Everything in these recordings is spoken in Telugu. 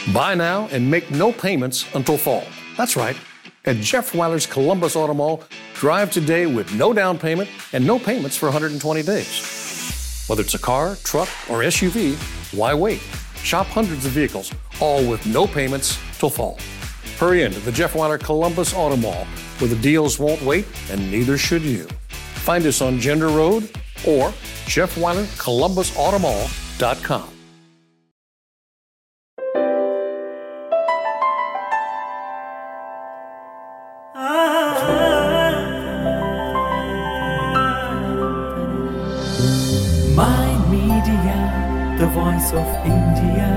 Buy now and make no payments until fall. That's right. At Jeff Weiler's Columbus Auto Mall, drive today with no down payment and no payments for 120 days. Whether it's a car, truck, or SUV, why wait? Shop hundreds of vehicles, all with no payments till fall. Hurry into the Jeff Weiler Columbus Auto Mall, where the deals won't wait and neither should you. Find us on Gender Road or jeffweilercolumbusautomall.com. My Media, the voice of India.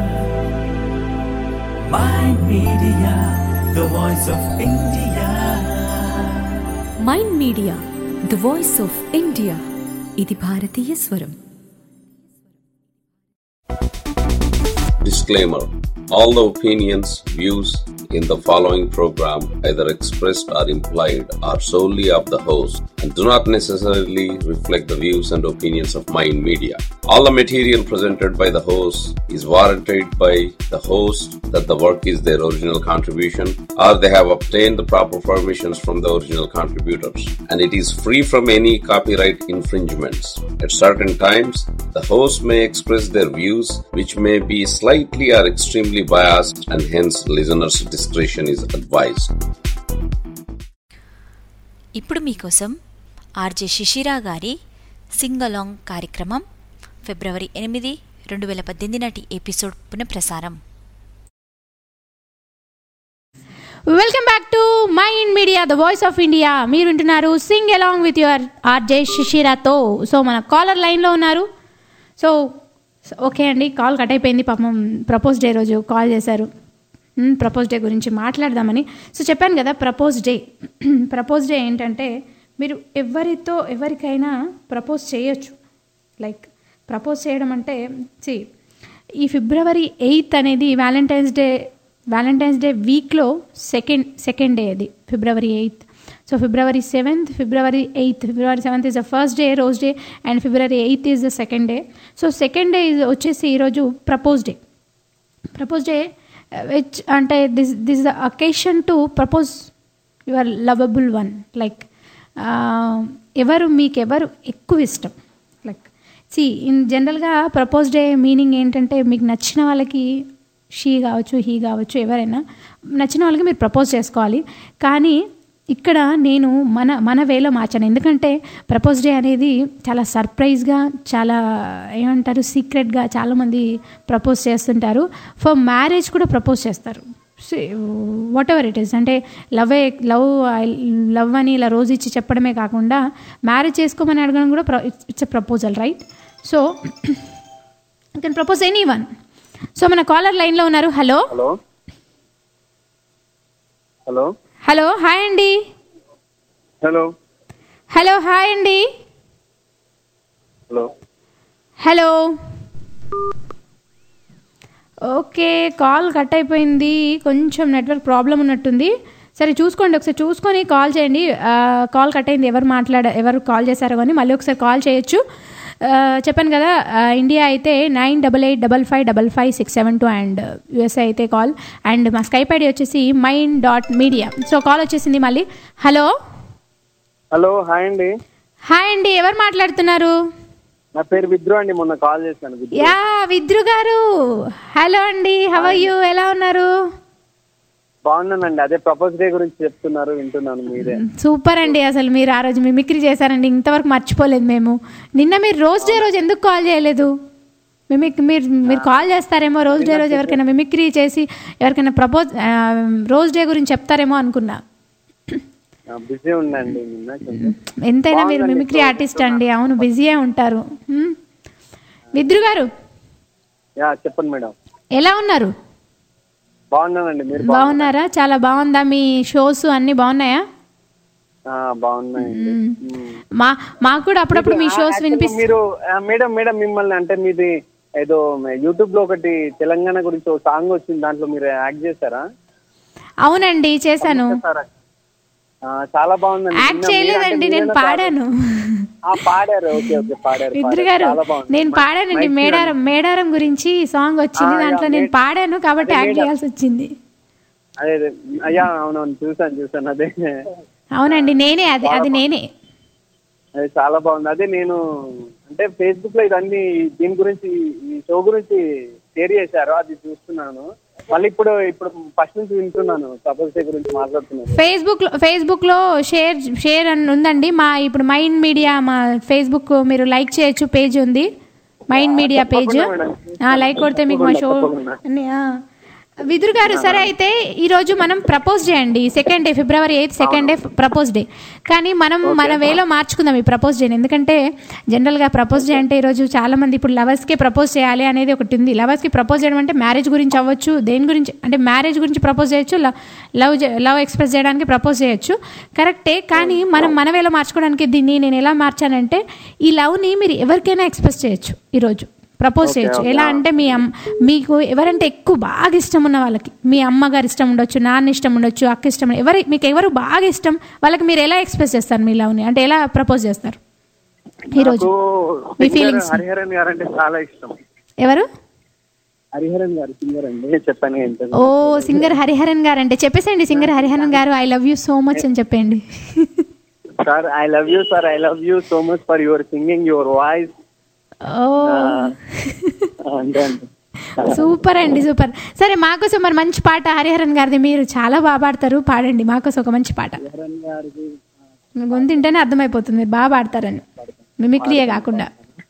My Media, the voice of India. Mind media the voice of India ఇది భారతీయ స్వరం Disclaimer All the opinions, views in the following program, either expressed or implied, are solely of the host and do not necessarily reflect the views and opinions of Mind Media. All the material presented by the host is warranted by the host that the work is their original contribution or they have obtained the proper permissions from the original contributors and it is free from any copyright infringements. At certain times, the host may express their views which may be slightly or extremely biased and hence listeners' discretion is advised. ఇప్పుడు మీకోసం ఆర్జే శిశిరా గారి సింగలాంగ్ కార్యక్రమం ఫిబ్రవరి ఎనిమిది రెండు వేల పద్దెనిమిది నాటి ఎపిసోడ్ పునఃప్రసారం welcome back to mind media the voice of India మీరు వింటున్నారు sing along with your RJ శిశిరాతో సో మన కాలర్ లైన్లో ఉన్నారు సో ఓకే అండి కాల్ కట్ అయిపోయింది పాపం ప్రపోజ్ డే రోజు కాల్ చేశారు ప్రపోజ్ డే గురించి మాట్లాడదామని సో చెప్పాను కదా ప్రపోజ్ డే ప్రపోజ్ డే ఏంటంటే మీరు ఎవరితో ఎవరికైనా ప్రపోజ్ చేయొచ్చు లైక్ ప్రపోజ్ చేయడం అంటే సి ఈ ఫిబ్రవరి ఎయిత్ అనేది వ్యాలంటైన్స్ డే వ్యాలంటైన్స్ డే వీక్లో సెకండ్ సెకండ్ డే అది February eighth so February seventh February eighth February seventh is the first day rose day and February eighth is the second day so second day వచ్చేసి ఈరోజు propose day propose day which అంటే this this the occasion to propose your lovable one like ఎవరు మీకు ఎవరు ఎక్కువ ఇష్టం లైక్ సి ఇన్ జనరల్గా ప్రపోజ్ డే మీనింగ్ ఏంటంటే మీకు నచ్చిన వాళ్ళకి షీ కావచ్చు హీ కావచ్చు ఎవరైనా నచ్చిన వాళ్ళకి మీరు ప్రపోజ్ చేసుకోవాలి కానీ ఇక్కడ నేను మన మన వేలో మార్చాను ఎందుకంటే ప్రపోజ్ డే అనేది చాలా సర్ప్రైజ్గా చాలా ఏమంటారు సీక్రెట్గా చాలామంది ప్రపోజ్ చేస్తుంటారు ఫర్ మ్యారేజ్ కూడా ప్రపోజ్ చేస్తారు వాట్ ఎవర్ ఇట్ ఈస్ అంటే లవ్ లవ్ లవ్ అని ఇలా రోజు ఇచ్చి చెప్పడమే కాకుండా మ్యారేజ్ చేసుకోమని అడగడం కూడా it's a proposal right so you can propose anyone so మన కాలర్ లైన్లో ఉన్నారు hello hello hello hello hi అండి హలో హలో హాయ్ అండి hello hello okay call cut అయిపోయింది కొంచెం నెట్వర్క్ ప్రాబ్లం ఉన్నట్టుంది సరే చూసుకోండి ఒకసారి చూసుకొని కాల్ చేయండి ఆ, కాల్ కట్ అయింది ఎవరు మాట్లాడ ఎవరు కాల్ చేశారో కానీ మళ్ళీ ఒకసారి కాల్ చేయొచ్చు ఆ, చెప్పాను కదా ఆ, ఇండియా అయితే nine double eight double five double five six seven two and USA అయితే కాల్ అండ్ మా స్కైప్ ఐడి వచ్చేసి mind dot media so call వచ్చేసింది మళ్ళీ హలో హలో హాయ్ అండి హాయ్ అండి ఎవరు మాట్లాడుతున్నారు నా పేరు విద్రు అండి మొన్న కాల్ చేశాను విద్రు యా విద్రు గారు హలో అండి హవ్ యూ ఎలా ఉన్నారు బాగున్నానండి అదే ప్రపోజ్ డే గురించి చెప్తున్నారు వింటున్నాను మీరే సూపర్ అండి అసలు మీరు ఆ రోజు మిమిక్రీ చేశారండి ఇంతవరకు మర్చిపోలేదు మేము నిన్న మీరు రోజ్ డే రోజు ఎందుకు కాల్ చేయలేదు మిమిక్ మీరు మీరు కాల్ చేస్తారేమో రోజ్ డే రోజు ఎవరికైనా మిమిక్రీ చేసి ఎవరికైనా ప్రపోజ్ రోజ్ డే గురించి చెప్తారేమో అనుకున్నా బిజీ ఉందండి నిన్న కొంచెం ఎంతైనా మీరు బాగుందండి. మిమిక్రీ ఆర్టిస్ట్ అండి అవును బిజీయే ఉంటారు హ్మ్. విద్రు గారు యా చెప్పండి మేడం ఎలా ఉన్నారు బాగున్నానండి మీరు బాగున్నారా? బాగున్నారా చాలా బాగుందా మీ షోస్ అన్నీ బాగున్నాయా ఆ, బాగున్నాయండి మ్మ్. మా మాకు కూడా అప్పుడప్పుడు మీ ఆ, షోస్ actually వినిపిస్తాయి మీరు ఆ, మేడం మేడం మిమ్మల్ని అంటే మీది ఏదో యూట్యూబ్ లో ఒకటి తెలంగాణ గురించి ఒక సాంగ్ వచ్చింది దాంట్లో మీరు యాక్ట్ చేశారా అవునండి చేశాను ఆ, చాలా బాగుందండి యాక్ట్ విన్నా. చేయలేదండి మీరంటే నేను మీరేనా పాడాను ఆ పాడారు ఓకే ఓకే పాడారు ఇద్దరు పాడారు. గారు చాలా బాగుంది నేను మంచి- పాడానండి మంచి మేడారం మేడారం గురించి సాంగ్ వచ్చింది ఆ, దాంట్లో యా, నేను మే- పాడాను కాబట్టి అదే యాక్ట్ మేడారం. చేయాల్సి వచ్చింది అదే అదే అయ్యా అవునవును చూసాను చూసాను అదే అవునండి నేనే అది అది నేనే అది చాలా బాగుంది అదే నేను అంటే ఫేస్బుక్ లో ఇదన్నీ దీని గురించి ఈ షో గురించి షేర్ చేశారు అది చూస్తున్నాను మళ్ళీ ఇప్పుడు ఇప్పుడు ఫస్ట్ నుంచి వింటున్నాను ప్రపోజ్ డే గురించి మాట్లాడుతున్నాను ఫేస్బుక్ లో ఫేస్బుక్ లో షేర్ షేర్ అని ఉందండి మా ఇప్పుడు మైండ్ మీడియా మా ఫేస్బుక్ మీరు లైక్ చేయొచ్చు పేజ్ ఉంది మైండ్ మీడియా పేజ్ తప్పకుండా మేడం. లైక్ కొడితే మీకు మా షో తప్పకుండా. అన్ని, ఆ. విదురు గారు సరే అయితే ఈ రోజు మనం ప్రపోజ్ చేయండి second day February eighth second day propose day కానీ మనం మన వేలో మార్చుకుందాం ఈ ప్రపోజ్ డేని ఎందుకంటే జనరల్గా ప్రపోజ్ డే అంటే ఈరోజు చాలా మంది ఇప్పుడు లవర్స్కే ప్రపోజ్ చేయాలి అనేది ఒకటి ఉంది లవర్స్కి ప్రపోజ్ చేయడం అంటే మ్యారేజ్ గురించి అవ్వచ్చు దేని గురించి అంటే మ్యారేజ్ గురించి ప్రపోజ్ చేయొచ్చు లవ్ లవ్ ఎక్స్ప్రెస్ చేయడానికి ప్రపోజ్ చేయొచ్చు కరెక్టే కానీ మనం మన వేలో మార్చుకోవడానికి దీన్ని నేను ఎలా మార్చానంటే ఈ లవ్ని మీరు ఎవరికైనా ఎక్స్ప్రెస్ చేయొచ్చు ఈరోజు ప్రపోజ్ చేయొచ్చు ఎలా అంటే మీ అమ్ మీకు ఎవరంటే ఎక్కువ బాగా ఇష్టం ఉన్న వాళ్ళకి మీ అమ్మగారు ఇష్టం ఉండొచ్చు నాన్న ఇష్టం ఉండొచ్చు అక్క ఇష్టం ఉండ- ఎవరి మీకు ఎవరు బాగా ఇష్టం వాళ్ళకి మీరు ఎలా ఎక్స్ప్రెస్ చేస్తారు మీ లవ్ని అంటే ఎలా ప్రపోజ్ చేస్తారు ఈరోజు నాకు మీ singer feelings. హరిహరన్ గారు అంటే చాలా ఇష్టం ఎవరు హరిహరన్ గారు సింగర్ అండి చెప్పాను ఏంటంటే ఓ సింగర్ హరిహరన్ గారు అంటే చెప్పేసేయండి సింగర్ హరిహరన్ గారు I love you so much అని చెప్పండి sir I love you sir I love you so much for your singing your voice oh అంటే అంటే సూపర్ అండి సూపర్ సరే మాకోసం మరి మంచి పాట హరిహరన్ గారిది మీరు చాలా బాగా పాడతారు పాడండి మాకోసం ఒక మంచి పాట హరిహరన్ గారికి మీ గొంతు వింటేనే అర్థమైపోతుంది మీరు బాగా పాడతారని మిమిక్రీయే కాకుండా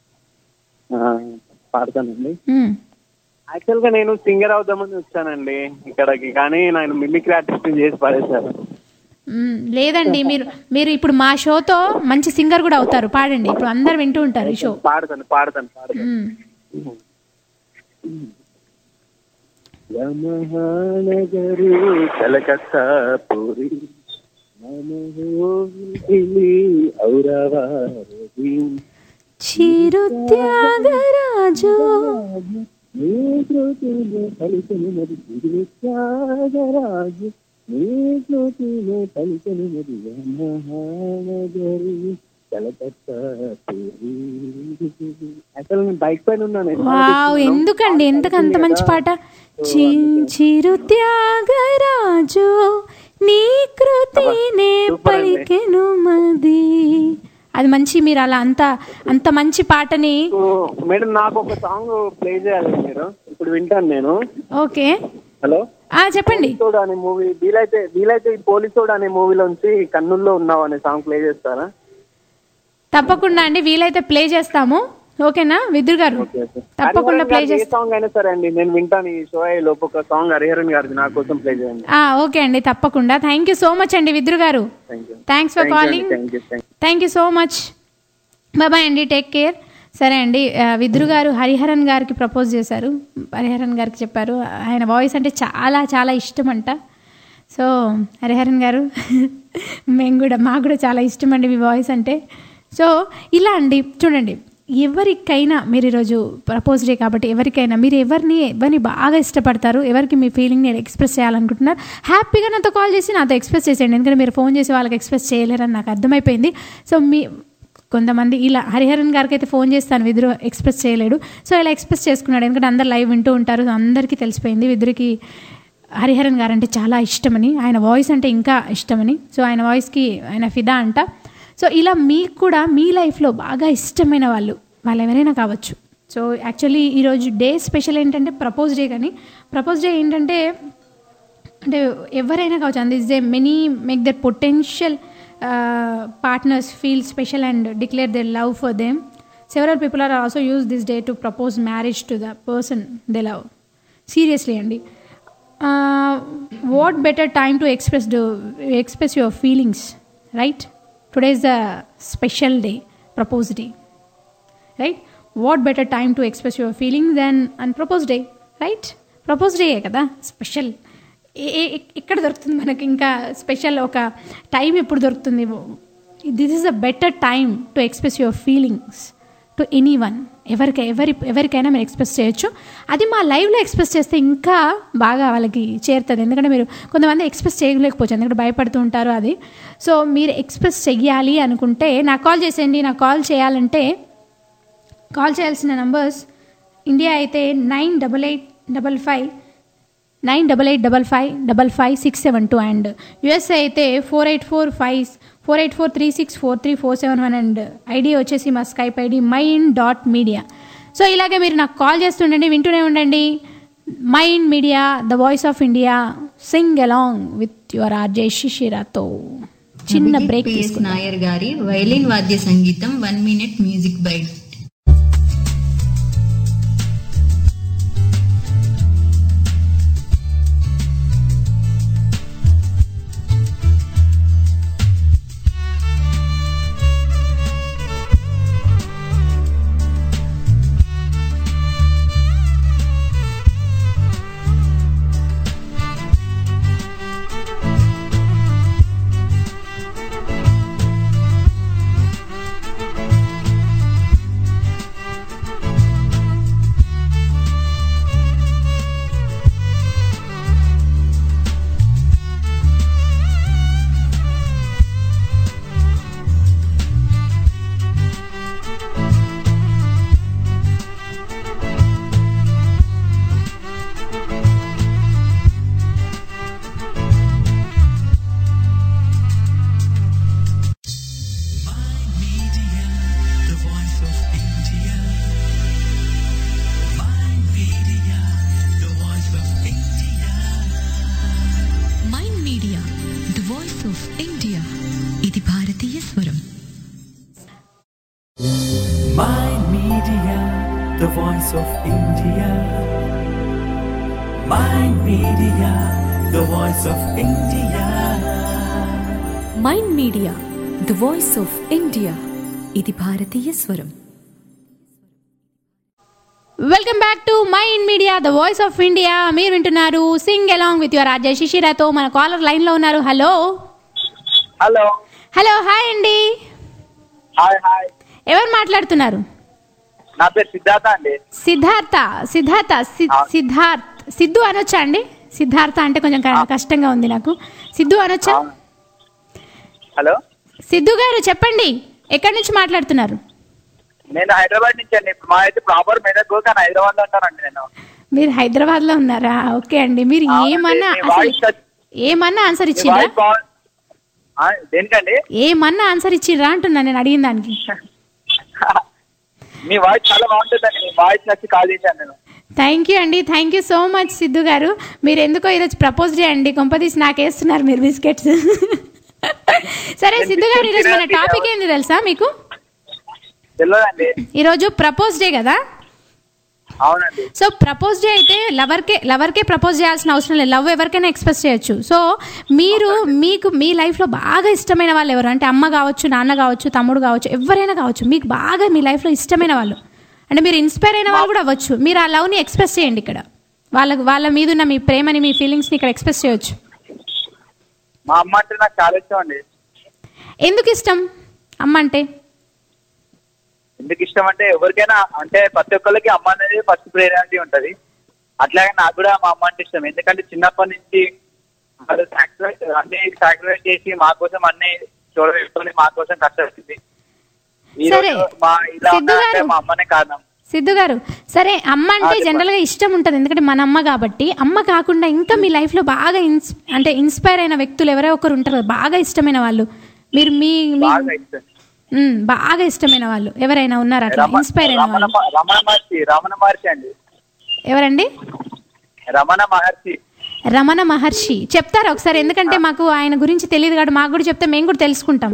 ఆ, పాడతానండి మ్మ్. యాక్చువల్ గా నేను సింగర్ అవుదామని వచ్చానండి ఇక్కడికి కానీ నేను మిమిక్రీ ఆర్టిస్ట్ చేసి పడేశారు మ్మ్. లేదండి మీరు మీరు ఇప్పుడు మా షోతో మంచి సింగర్ కూడా అవుతారు పాడండి ఇప్పుడు అందరు వింటూ ఉంటారు ఈ షో పాడతాను పాడతాను పాడతాను మ్మ్. మహానగరు కలకత్తా పూరి ఔరవారి చిరు త్యాగరాజు నీ కృతిలో పలికిన మరి తిరుగు త్యాగరాజు నీ కృతిలో పలికిన మరి మహానగరి కలకత్తా పూరి అసలు నేను బైక్ పైన ఉన్నాను వావ్ ఎందుకండి ఎందుకు అంత మంచి పాట చి- చిరు త్యాగరాజు నీ కృతినే పలికెను మది అది మంచి మీరు అలా అంత అంత మంచి పాటని సో, మేడం నాకు ఒక సాంగ్ ప్లే చేయాలి మీరు ఇప్పుడు వింటాను నేను ఓకే హలో ఆ చెప్పండి పోలీసోడు అనే మూవీ వీలైతే వీలైతే ఈ పోలీసోడు అనే మూవీలోంచి కన్నుల్లో ఉన్నావు అనే సాంగ్ ప్లే చేస్తారా తప్పకుండా అండి వీలైతే ప్లే చేస్తాము ఓకేనా విద్యుర్ గారు తప్పకుండా ప్లే హరిహరన్ గారిది ఏ చేస్తాం సాంగ్ అయినా సరే అండి నేను వింటాను ఈ షో అయ్యే లోపు ఒక సాంగ్ హరిహరన్ గారిది నా కోసం ప్లే చేయండి ఆ, ఓకే అండి తప్పకుండా థ్యాంక్ యూ సో మచ్ అండి విద్యుర్ గారు thank you thanks for calling thank you thank thank you so much బాబాయ్ అండి టేక్ కేర్ సరే అండి ఆ, విద్రు గారు హరిహరన్ గారికి ప్రపోజ్ చేశారు హరిహరన్ గారికి చెప్పారు ఆయన వాయిస్ అంటే చాలా చాలా ఇష్టం అంట సో హరిహరన్ గారు మేము కూడా మాకు కూడా చాలా ఇష్టం అండి మీ వాయిస్ అంటే సో ఇలా అండి చూడండి ఎవరికైనా మీరు ఈరోజు ప్రపోజ్ డే కాబట్టి ఎవరికైనా మీరు ఎవరిని ఎవరిని బాగా ఇష్టపడతారు ఎవరికి మీ ఫీలింగ్ని ఎక్స్ప్రెస్ చేయాలనుకుంటున్నారు హ్యాపీగా నాతో కాల్ చేసి నాతో ఎక్స్ప్రెస్ చేసేయండి ఎందుకంటే మీరు ఫోన్ చేసి వాళ్ళకి ఎక్స్ప్రెస్ చేయలేరని నాకు అర్థమైపోయింది సో మీ కొంతమంది ఇలా హరిహరన్ గారికి అయితే ఫోన్ చేస్తాను విదురు ఎక్స్ప్రెస్ చేయలేడు సో ఇలా ఎక్స్ప్రెస్ చేసుకున్నాడు ఎందుకంటే అందరు లైవ్ వింటూ ఉంటారు సో అందరికీ తెలిసిపోయింది విదురుకి హరిహరన్ గారు అంటే చాలా ఇష్టమని ఆయన వాయిస్ అంటే ఇంకా ఇష్టమని సో ఆయన వాయిస్కి ఆయన ఫిదా అంట సో ఇలా మీకు కూడా మీ లైఫ్లో బాగా ఇష్టమైన వాళ్ళు వాళ్ళు ఎవరైనా కావచ్చు సో యాక్చువల్లీ ఈరోజు డే స్పెషల్ ఏంటంటే ప్రపోజ్ డే కానీ ప్రపోజ్ డే ఏంటంటే అంటే ఎవరైనా కావచ్చు and this they many make their potential partners feel special and declare their love for them several people are also use this day to propose marriage to the person they love seriously అండి what better time to express do express your feelings right today is the special day propose day right what better time to express your feelings then and propose day right propose day కదా స్పెషల్ ఎక్కడ దొరుకుతుంది మనకి ఇంకా స్పెషల్ ఒక టైం ఎప్పుడు దొరుకుతుంది this is a better time to express your feelings to anyone ఎవరికి ఎవరి ఎవరికైనా మీరు ఎక్స్ప్రెస్ చేయొచ్చు అది మా లైవ్లో ఎక్స్ప్రెస్ చేస్తే ఇంకా బాగా వాళ్ళకి చేరుతుంది ఎందుకంటే మీరు కొంతమంది ఎక్స్ప్రెస్ చేయలేకపోవచ్చు ఎందుకంటే భయపడుతూ ఉంటారు అది సో మీరు ఎక్స్ప్రెస్ చెయ్యాలి అనుకుంటే నాకు కాల్ చేసేయండి నాకు కాల్ చేయాలంటే కాల్ చేయాల్సిన నంబర్స్ ఇండియా అయితే nine double eight double five nine double eight double five double five six seven two and USA అయితే four eight four five four eight four three six four three four seven one and ID వచ్చేసి మా Skype ID mind dot media so ఇలాగే మీరు నాకు కాల్ చేస్తుండండి వింటూనే ఉండండి mind media the voice of India sing along with your RJ శిశిరాతో చిన్న అభిజిత్ బ్రేక్ పిఎస్ తీసుకుందాం నాయర్ గారి వైలిన్ వాద్య సంగీతం one minute music bite Media, the voice of India. Mind Media, the voice of India. Mind media the voice of India ఇది భారతీయ స్వరం Mind Media, the voice of India. Mind Media, the voice of India. Mind media the voice of India ఇది భారతీయ స్వరం welcome back to mind media the voice of India మీరు వింటున్నారు sing along with your Ajay శిశిరాతో మన కాలర్ లైన్లో ఉన్నారు హలో హలో హలో హాయ్ అండి హాయ్ హాయ్ ఎవరు మాట్లాడుతున్నారు నా పేరు సిద్ధార్థ అండి సిద్ధార్థ సిద్ధార్థ సి- ఆ. సిద్ధార్థ్ సిద్ధు అనొచ్చా అండి సిద్ధార్థ అంటే కొంచెం క- కష్టంగా ఉంది నాకు సిద్ధు అనొచ్చా అవును. హలో సిద్ధు గారు చెప్పండి ఎక్కడి నుంచి మాట్లాడుతున్నారు నేను హైదరాబాద్ నుంచి అండి ఇప్పుడు మా అయితే ప్రాపర్ మెదక్ కానీ హైదరాబాద్ లో ఉంటానండి నేను మీరు హైదరాబాద్ లో ఉన్నారా ఓకే అండి మీరు అవునండి. ఏమన్నా మీ అసలు వాయిస్ టచ్- ఏమన్నా ఆన్సర్ మీ ఇచ్చిండ్రా వాయిస్ బాగు- ఆ, దేనికండి ఏమన్నా ఆన్సర్ ఇచ్చిండ్రా అంటున్నా నేను అడిగిన దానికి మీ వాయిస్ చాలా బాగుంటుందండి మీ వాయిస్ నచ్చి కాల్ చేశాను నేను థ్యాంక్ యూ అండి thank you so much Siddhu గారు మీరు ఎందుకో ఈరోజు ప్రపోజ్ చేయండి కొంపదీసి నాకేస్తున్నారు మీరు బిస్కెట్స్ సరే సిద్ధు గారు ఈరోజు మన టాపిక్ ఏంది తెలుసా మీకు తెలియదండి ఈరోజు ప్రపోజ్ డే కదా అవునండి సో ప్రపోజ్ డే అయితే లవర్కే లవర్కే ప్రపోజ్ చేయాల్సిన అవసరం లేదు లవ్ ఎవరికైనా ఎక్స్ప్రెస్ చేయొచ్చు సో మీరు మీకు మీ లైఫ్లో బాగా ఇష్టమైన వాళ్ళు ఎవరు అంటే అమ్మ కావచ్చు నాన్న కావచ్చు తమ్ముడు కావచ్చు ఎవరైనా కావచ్చు మీకు బాగా మీ లైఫ్లో ఇష్టమైన వాళ్ళు అంటే మీరు ఇన్స్పైర్ అయిన వాళ్ళు కూడా అవ్వచ్చు మీరు ఆ లవ్ని ఎక్స్ప్రెస్ చేయండి ఇక్కడ వాళ్ళకు వాళ్ళ మీద ఉన్న మీ ప్రేమని మీ ఫీలింగ్స్ని ఇక్కడ ఎక్స్ప్రెస్ చేయొచ్చు మా అమ్మ అంటే నాకు చాలా ఇష్టం అండి ఎందుకు ఇష్టం అమ్మ అంటే ఎందుకు ఇష్టం అంటే ఎవరికైనా అంటే ప్రతి ఒక్కరికి అమ్మ అనేది ఫస్ట్ ప్రేరణి ఉంటది అట్లాగే నాకు కూడా మా అమ్మ అంటే ఇష్టం ఎందుకంటే చిన్నప్పటి నుంచి వాళ్ళు సాక్రిఫైస్ అన్ని సాక్రిఫైస్ చేసి మా కోసం అన్ని చూడబెట్టుకొని మా కోసం కష్టపడింది ఈ సరే. రోజు మా ఇలా సిద్ధు ఉన్నానంటే గారు. మా అమ్మనే కారణం సిద్ధు గారు సరే అమ్మ అంటే చెప్పండి. జనరల్గా ఇష్టం ఉంటుంది ఎందుకంటే మన అమ్మ కాబట్టి అమ్మ కాకుండా ఇంకా మీ లైఫ్లో బాగా ఇన్స్ అంటే ఇన్స్పైర్ అయిన వ్యక్తులు ఎవరో ఒకరు ఉంటారు కదా, బాగా ఇష్టమైన వాళ్ళు మీరు మీ మీ- బాగా ఇష్టం మ్మ్, బాగా ఇష్టమైన వాళ్ళు ఎవరైనా ఉన్నారా అట్లా రమ- ఇన్స్పైర్ అయిన రమణ వాళ్ళు మ- రమణ మహర్షి రమణ మహర్షి అండి ఎవరండి రమణ మహర్షి రమణ మహర్షి చెప్తారా ఒకసారి ఎందుకంటే మాకు ఆయన గురించి తెలియదు కాబట్టి మాకు కూడా చెప్తే మేము కూడా తెలుసుకుంటాం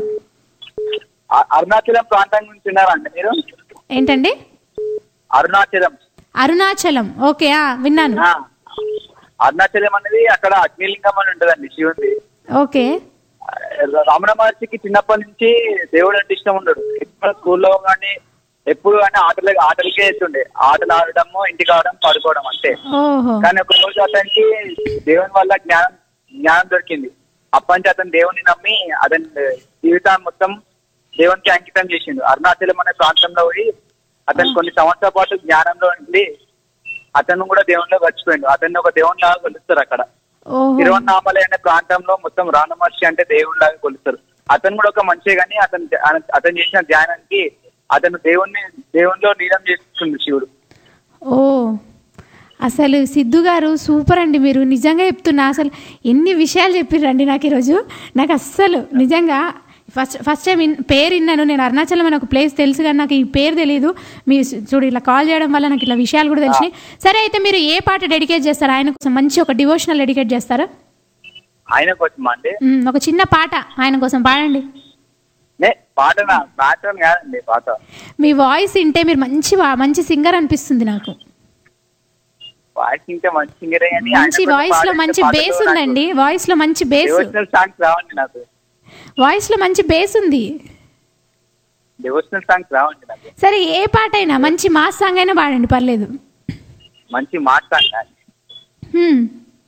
అ- అరుణాచలం ప్రాంతం గురించి విన్నారండి మీరు ఏంటండి అరుణాచలం అరుణాచలం ఓకే ఆ, విన్నాను ఆ. అరుణాచలం అనేది అక్కడ అగ్నిలింగం అని ఉంటదండి శివుంది ఓకే రమణ మహర్షికి చిన్నప్పటి నుంచి దేవుడు అంటే ఇష్టం ఉండడు ఎప్పుడు స్కూల్లో కానీ ఎప్పుడు కానీ ఆటలు ఆటలకే వేస్తుండే ఆటలు ఆడడము ఇంటికి ఆడడం పడుకోవడం అంతే ఓహో కానీ ఒక రోజు అతనికి దేవుని వల్ల జ్ఞానం జ్ఞానం దొరికింది అప్పటి నుంచి అతను దేవుని నమ్మి అతని జీవితాన్ని మొత్తం దేవునికి అంకితం చేసిండు అరుణాచలం అనే ప్రాంతంలో పోయి అతను కొన్ని సంవత్సరాల పాటు జ్ఞానంలో ఉండి అతను కూడా దేవునిలో గడిచిపోయిండు అతన్ని ఒక దేవునిలాగా కొలుస్తారు అక్కడ ఓహో తిరువన్నామలై అనే ప్రాంతంలో మొత్తం రాణమహర్షి అంటే దేవుడిలాగా కొలుస్తారు అతను కూడా ఒక మనిషే కానీ అతను అతను చేసిన ధ్యానానికి అతను దేవుణ్ణి దేవునిలో నీలం చేస్తుంది శివుడు ఓ అసలు సిద్ధు గారు సూపర్ అండి మీరు నిజంగా చెప్తున్నా అసలు ఎన్ని విషయాలు చెప్పిర్రండి నాకు ఈరోజు నాకు అస్సలు నిజంగా ఫస్ట్ ఫస్ట్ టైం ఇన్- పేరు విన్నాను నేను అరుణాచలం అని ఒక ప్లేస్ తెలుసు కానీ నాకు ఈ పేరు తెలియదు మీ చూడు ఇట్లా కాల్ చేయడం వల్ల నాకు ఇట్లా విషయాలు కూడా తెలిసినాయి సరే అయితే మీరు ఏ పాట డెడికేట్ చేస్తారా ఆయన కోసం మంచి ఒక డివోషనల్ డెడికేట్ చేస్తారా ఆయన కోసం అండి మ్, ఒక చిన్న పాట ఆయన కోసం పాడండి నే పాటనా పాటను కాదండి పాట మీ వాయిస్ వింటే మీరు మంచి వా- మంచి సింగర్ అనిపిస్తుంది నాకు వాయిస్ ఇంకా మంచి సింగరే కానీ మంచి వాయిస్ లో మంచి బేస్ ఉందండి వాయిస్ లో మంచి బేస్ డివోషనల్ సాంగ్స్ రావండి నాకు వాయిస్ లో మంచి బేస్ ఉంది డివోషనల్ సాంగ్స్ రావండి నాకు సరే ఏ పాట అయినా మంచి మాస్ సాంగ్ అయినా పాడండి పర్లేదు మంచి మాట సాంగ్ హ్మ్.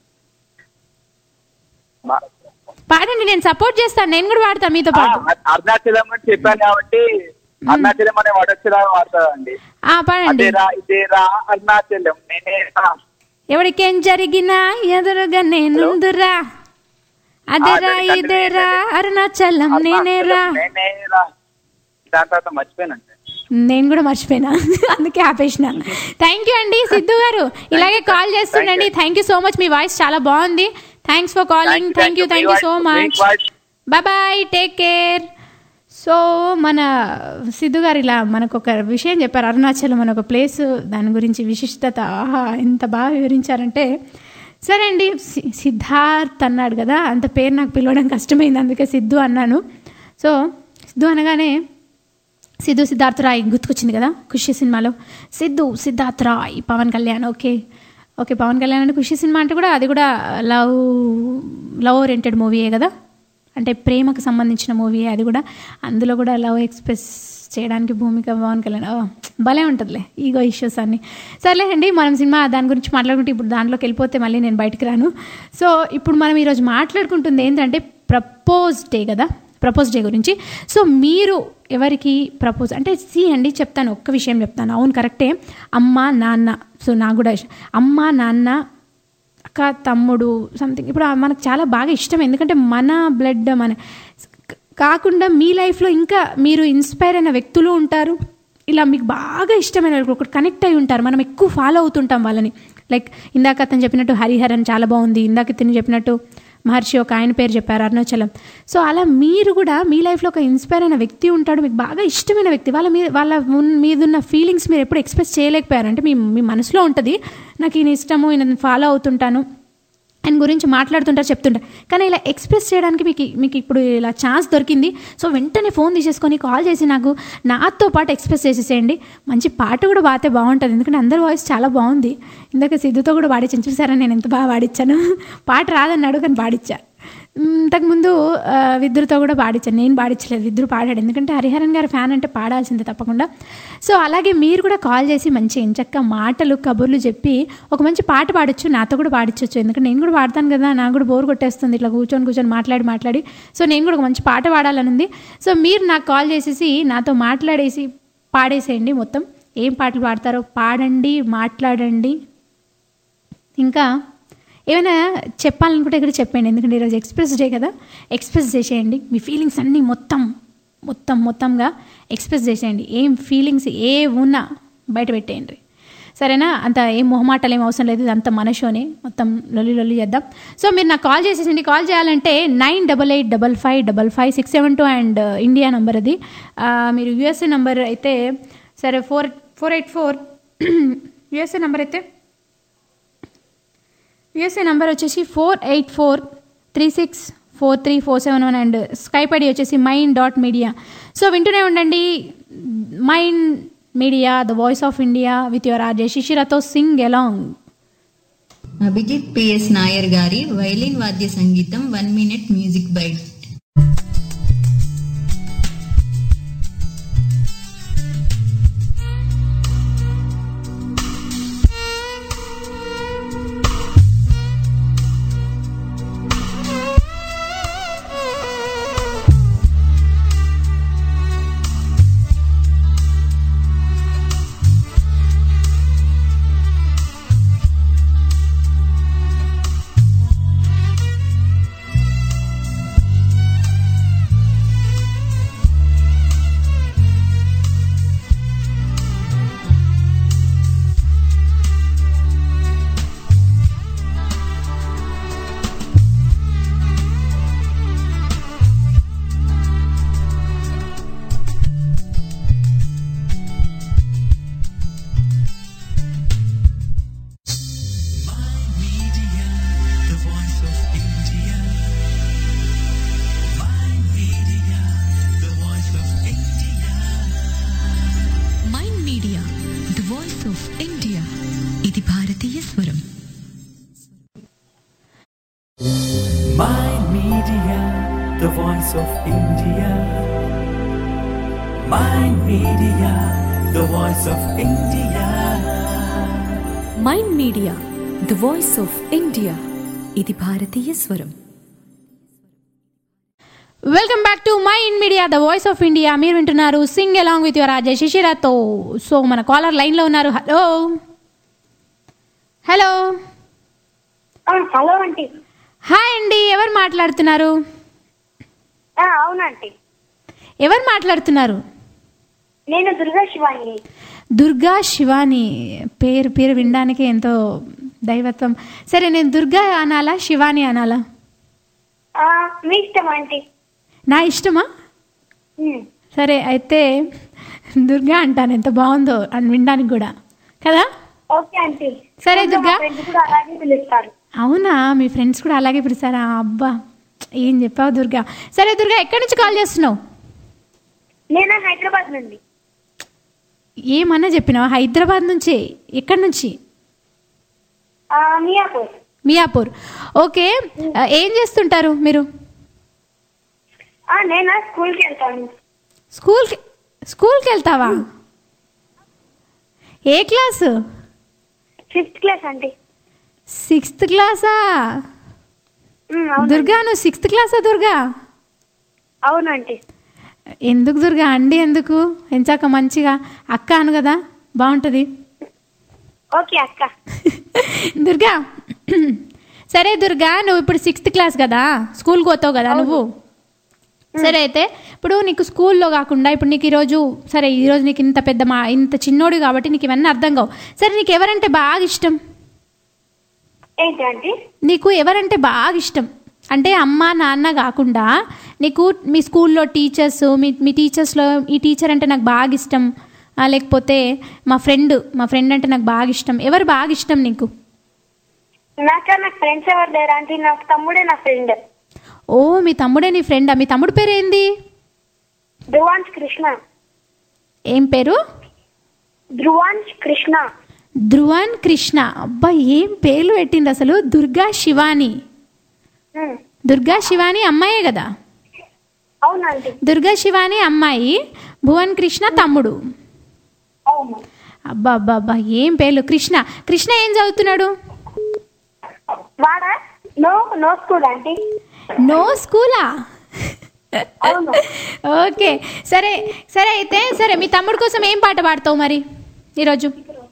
పాడండి నేను సపోర్ట్ చేస్తాను నేను కూడా పాడతా మీతో పాటు అరుణాచలం అని చెప్పాను కాబట్టి అరుణాచలం అనే వడొచ్చేలా వాడతాదండి ఆ పాడండి అదేరా ఇదేరా అరుణాచలం నేనే రా. ఎవరికేం జరిగినా ఎదురుగా నేనుందురా అదేరా ఆ, దాని ఇదేరా అరుణాచలం నేనేరా నేనే రా. దాని తర్వాత మర్చిపోయానండి నేను కూడా మర్చిపోయినా అందుకే ఆపేసిన థ్యాంక్ యూ అండి సిద్ధు గారు ఇలాగే కాల్ చేస్తుండండి థ్యాంక్ యూ సో మచ్ మీ వాయిస్ చాలా బాగుంది thanks for calling thank you thank you so much bye bye take care so మన సిద్ధు గారు ఇలా మనకు ఒక విషయం చెప్పారు అరుణాచలం అని ఒక ప్లేస్ దాని గురించి విశిష్టత ఆహా ఎంత బాగా వివరించారంటే సరే అండి సి- సిద్ధార్థ్ అన్నాడు కదా అంత పేరు నాకు పిలవడం కష్టమైంది అందుకే సిద్ధు అన్నాను సో సిద్ధు అనగానే సిద్ధు సిద్ధార్థ్ రాయ్ గుర్తుకొచ్చింది కదా ఖుషి సినిమాలో సిద్ధు సిద్ధార్థ్ రాయ్ పవన్ కళ్యాణ్ ఓకే ఓకే పవన్ కళ్యాణ్ అంటే ఖుషి సినిమా అంటే కూడా అది కూడా లవ్ లవ్ ఓరియంటెడ్ మూవీయే కదా అంటే ప్రేమకు సంబంధించిన మూవీ అది కూడా అందులో కూడా లవ్ ఎక్స్ప్రెస్ చేయడానికి భూమిక పవన్ కళ్యాణ్ ఓ, భలే ఉంటుందిలే ఈగో ఇష్యూస్ అన్ని సర్లే అండి మనం సినిమా దాని గురించి మాట్లాడుకుంటే ఇప్పుడు దాంట్లోకి వెళ్ళిపోతే మళ్ళీ నేను బయటికి రాను సో ఇప్పుడు మనం ఈరోజు మాట్లాడుకుంటుంది ఏంటంటే ప్రపోజ్ డే కదా ప్రపోజ్ డే గురించి సో మీరు ఎవరికి ప్రపోజ్ అంటే సి అండి చెప్తాను ఒక్క విషయం చెప్తాను అవును కరెక్టే అమ్మ నాన్న సో నాకు కూడా ఇష్టం. అమ్మ నాన్న అక్క తమ్ముడు సంథింగ్ ఇప్పుడు మనకు చాలా బాగా ఇష్టం ఎందుకంటే మన బ్లడ్ మన కాకుండా మీ లైఫ్లో ఇంకా మీరు ఇన్స్పైర్ అయిన వ్యక్తులు ఉంటారు ఇలా మీకు బాగా ఇష్టమైన వాళ్ళు ఒకటి కనెక్ట్ అయి ఉంటారు మనం ఎక్కువ ఫాలో అవుతుంటాం వాళ్ళని లైక్ ఇందాక అతను చెప్పినట్టు హరిహరన్ చాలా బాగుంది ఇందాక ఇతను చెప్పినట్టు మహర్షి ఒక ఆయన పేరు చెప్పారు అరుణాచలం సో అలా మీరు కూడా మీ లైఫ్లో ఒక ఇన్స్పైర్ అయిన వ్యక్తి ఉంటాడు మీకు బాగా ఇష్టమైన వ్యక్తి వాళ్ళ మీద వాళ్ళ మున్- మీదున్న ఫీలింగ్స్ మీరు ఎప్పుడు ఎక్స్ప్రెస్ చేయలేకపోయారు అంటే మీ మీ మనసులో ఉంటుంది నాకు ఈయన ఇష్టము ఈయన ఫాలో అవుతుంటాను ఆయన గురించి మాట్లాడుతుంటారు చెప్తుంటారు కానీ ఇలా ఎక్స్ప్రెస్ చేయడానికి మీకు మీకు ఇప్పుడు ఇలా ఛాన్స్ దొరికింది సో వెంటనే ఫోన్ తీసేసుకొని కాల్ చేసి నాకు నాతో పాటు ఎక్స్ప్రెస్ చేసేసేయండి మంచి పాట కూడా పాడితే బాగుంటుంది ఎందుకంటే అందరి వాయిస్ చాలా బాగుంది ఇందాక సిద్ధుతో కూడా పాడించాను చూసారా నేను ఎంత బాగా పాడించాను పాట రాదన్నాడు కానీ పాడించా మ్, ఇంతకుముందు ఆ, విద్రుతో కూడా పాడించాను నేను పాడించలేదు విద్రు పాడాడు ఎందుకంటే హరిహరన్ గారి ఫ్యాన్ అంటే పాడాల్సిందే తప్పకుండా సో అలాగే మీరు కూడా కాల్ చేసి మంచి ఎంచక్క మాటలు కబుర్లు చెప్పి ఒక మంచి పాట పాడొచ్చు నాతో కూడా పాడించవచ్చు ఎందుకంటే నేను కూడా పాడతాను కదా నాకు కూడా బోర్ కొట్టేస్తుంది ఇట్లా కూర్చొని కూర్చొని మాట్లాడి మాట్లాడి సో నేను కూడా ఒక మంచి పాట పాడాలని ఉంది సో మీరు నాకు కాల్ చేసేసి నాతో మాట్లాడేసి పాడేసేయండి మొత్తం ఏం పాటలు పాడతారో పాడండి మాట్లాడండి ఇంకా ఏమైనా చెప్పాలనుకుంటే ఇక్కడ చెప్పండి ఎందుకంటే ఈరోజు ఎక్స్ప్రెస్ డే కదా ఎక్స్ప్రెస్ చేసేయండి మీ ఫీలింగ్స్ అన్నీ మొత్తం మొత్తం మొత్తంగా ఎక్స్ప్రెస్ చేసేయండి ఏం ఫీలింగ్స్ ఏ ఉన్నా బయట పెట్టేయండి సరేనా అంత ఏం మొహమాటాలు ఏం అవసరం లేదు అంత మన షోనే మొత్తం లొల్లి లొల్లి చేద్దాం సో మీరు నాకు కాల్ చేసేసింది కాల్ చేయాలంటే nine double eight double five double five six seven two and India number అది ఆ, మీరు యుఎస్ఏ నంబర్ అయితే సరే four four eight four USA number అయితే యుఎస్ఏ నంబర్ వచ్చేసి four eight four three six four three four seven one and Skype ID వచ్చేసి మైండ్ డాట్ మీడియా సో వింటూనే ఉండండి mind media the voice of India with your RJ శిశిరతో sing along Abhijit PS Nair గారి వైలిన్ వాద్య సంగీతం వన్ మినిట్ మ్యూజిక్ బైట్ ఆ Media, the voice of India. Mind Media, the voice of India. Mind media the voice of India ఇది భారతీయ స్వరం welcome back to mind media the voice of India మీరు వింటున్నారు sing along with your RJ శిశిరాతో సో మన కాలర్ లైన్లో ఉన్నారు hello hello hello aunty hi అండి ఎవరు మాట్లాడుతున్నారు అవునంటీ ఎవరు మాట్లాడుతున్నారు నేను దుర్గా శివాని దుర్గా శివాని పేరు పేరు వినడానికి ఎంతో దైవత్వం సరే నేను దుర్గా అనాలా శివాని అనాలా ఆ, మీ ఇష్టం ఆంటీ నా ఇష్టమా ఉమ్. సరే అయితే దుర్గా అంటాను ఎంత బాగుందో అని వినడానికి కూడా కదా ఓకే ఆంటీ సరే, దుర్గా. మా friends కూడా అలాగే పిలుస్తారు అవునా మీ ఫ్రెండ్స్ కూడా అలాగే పిలుస్తారా అబ్బా ఏం చెప్పావు దుర్గా సరే దుర్గా ఎక్కడి నుంచి కాల్ చేస్తున్నావు నేను హైదరాబాద్ నుండి ఏమన్నా చెప్పినావు హైదరాబాద్ నుంచి ఎక్కడి నుంచి ఆ, మియాపూర్ మియాపూర్ ఓకే ఆ, ఏం చేస్తుంటారు మీరు ఆ, నేను స్కూల్కి వెళ్తాను స్కూల్కి స్కూల్కి వెళ్తావా ఏ class fifth class aunty sixth క్లాసా ఉమ్, అవును దుర్గా నువ్వు సిక్స్త్ క్లాసా దుర్గా అవును ఆంటీ ఎందుకు దుర్గా అండి ఎందుకు ఎంచాక మంచిగా అక్క అను కదా బాగుంటుంది ఓకే అక్క దుర్గా సరే దుర్గా నువ్వు ఇప్పుడు సిక్స్త్ క్లాస్ కదా స్కూల్కి పోతావు కదా నువ్వు సరే అయితే ఇప్పుడు నీకు స్కూల్లో కాకుండా ఇప్పుడు నీకు ఈరోజు సరే ఈరోజు నీకు ఇంత పెద్ద మా ఇంత చిన్నోడు కాబట్టి నీకు ఇవన్నీ అర్థం కావు సరే నీకు ఎవరంటే బాగా ఇష్టం ఏంటి ఆంటీ నీకు ఎవరంటే బాగా ఇష్టం అంటే అమ్మ నాన్న కాకుండా నీకు మీ స్కూల్లో టీచర్స్ మీ మీ టీచర్స్లో ఈ టీచర్ అంటే నాకు బాగా ఇష్టం ఆ, లేకపోతే మా ఫ్రెండ్ మా ఫ్రెండ్ అంటే నాకు బాగా ఇష్టం ఎవరు బాగా ఇష్టం నీకు నాక నాకు ఫ్రెండ్స్ ఎవరు లేరు ఆంటీ నాకు తమ్ముడే నా ఫ్రెండ్ ఓ మీ తమ్ముడే నీ ఫ్రెండా మీ తమ్ముడు పేరు ఏంది ధ్రువాంశ్ కృష్ణ ఏం పేరు ధ్రువాంశ్ కృష్ణ ధ్రువన్ కృష్ణ అబ్బా ఏం పేర్లు పెట్టింది అసలు దుర్గా శివాని ఉమ్, దుర్గా శివాని అమ్మాయే కదా అవును ఆంటీ దుర్గా శివాని అమ్మాయి భువన్ కృష్ణ తమ్ముడు అవును అబ్బా అబ్బా అబ్బా ఏం పేర్లు కృష్ణ కృష్ణ ఏం చదువుతున్నాడు వాడా no no school aunty no స్కూలా అవును ఓకే సరే సరే అయితే సరే మీ తమ్ముడు కోసం ఏం పాట పాడతావు మరి ఈరోజు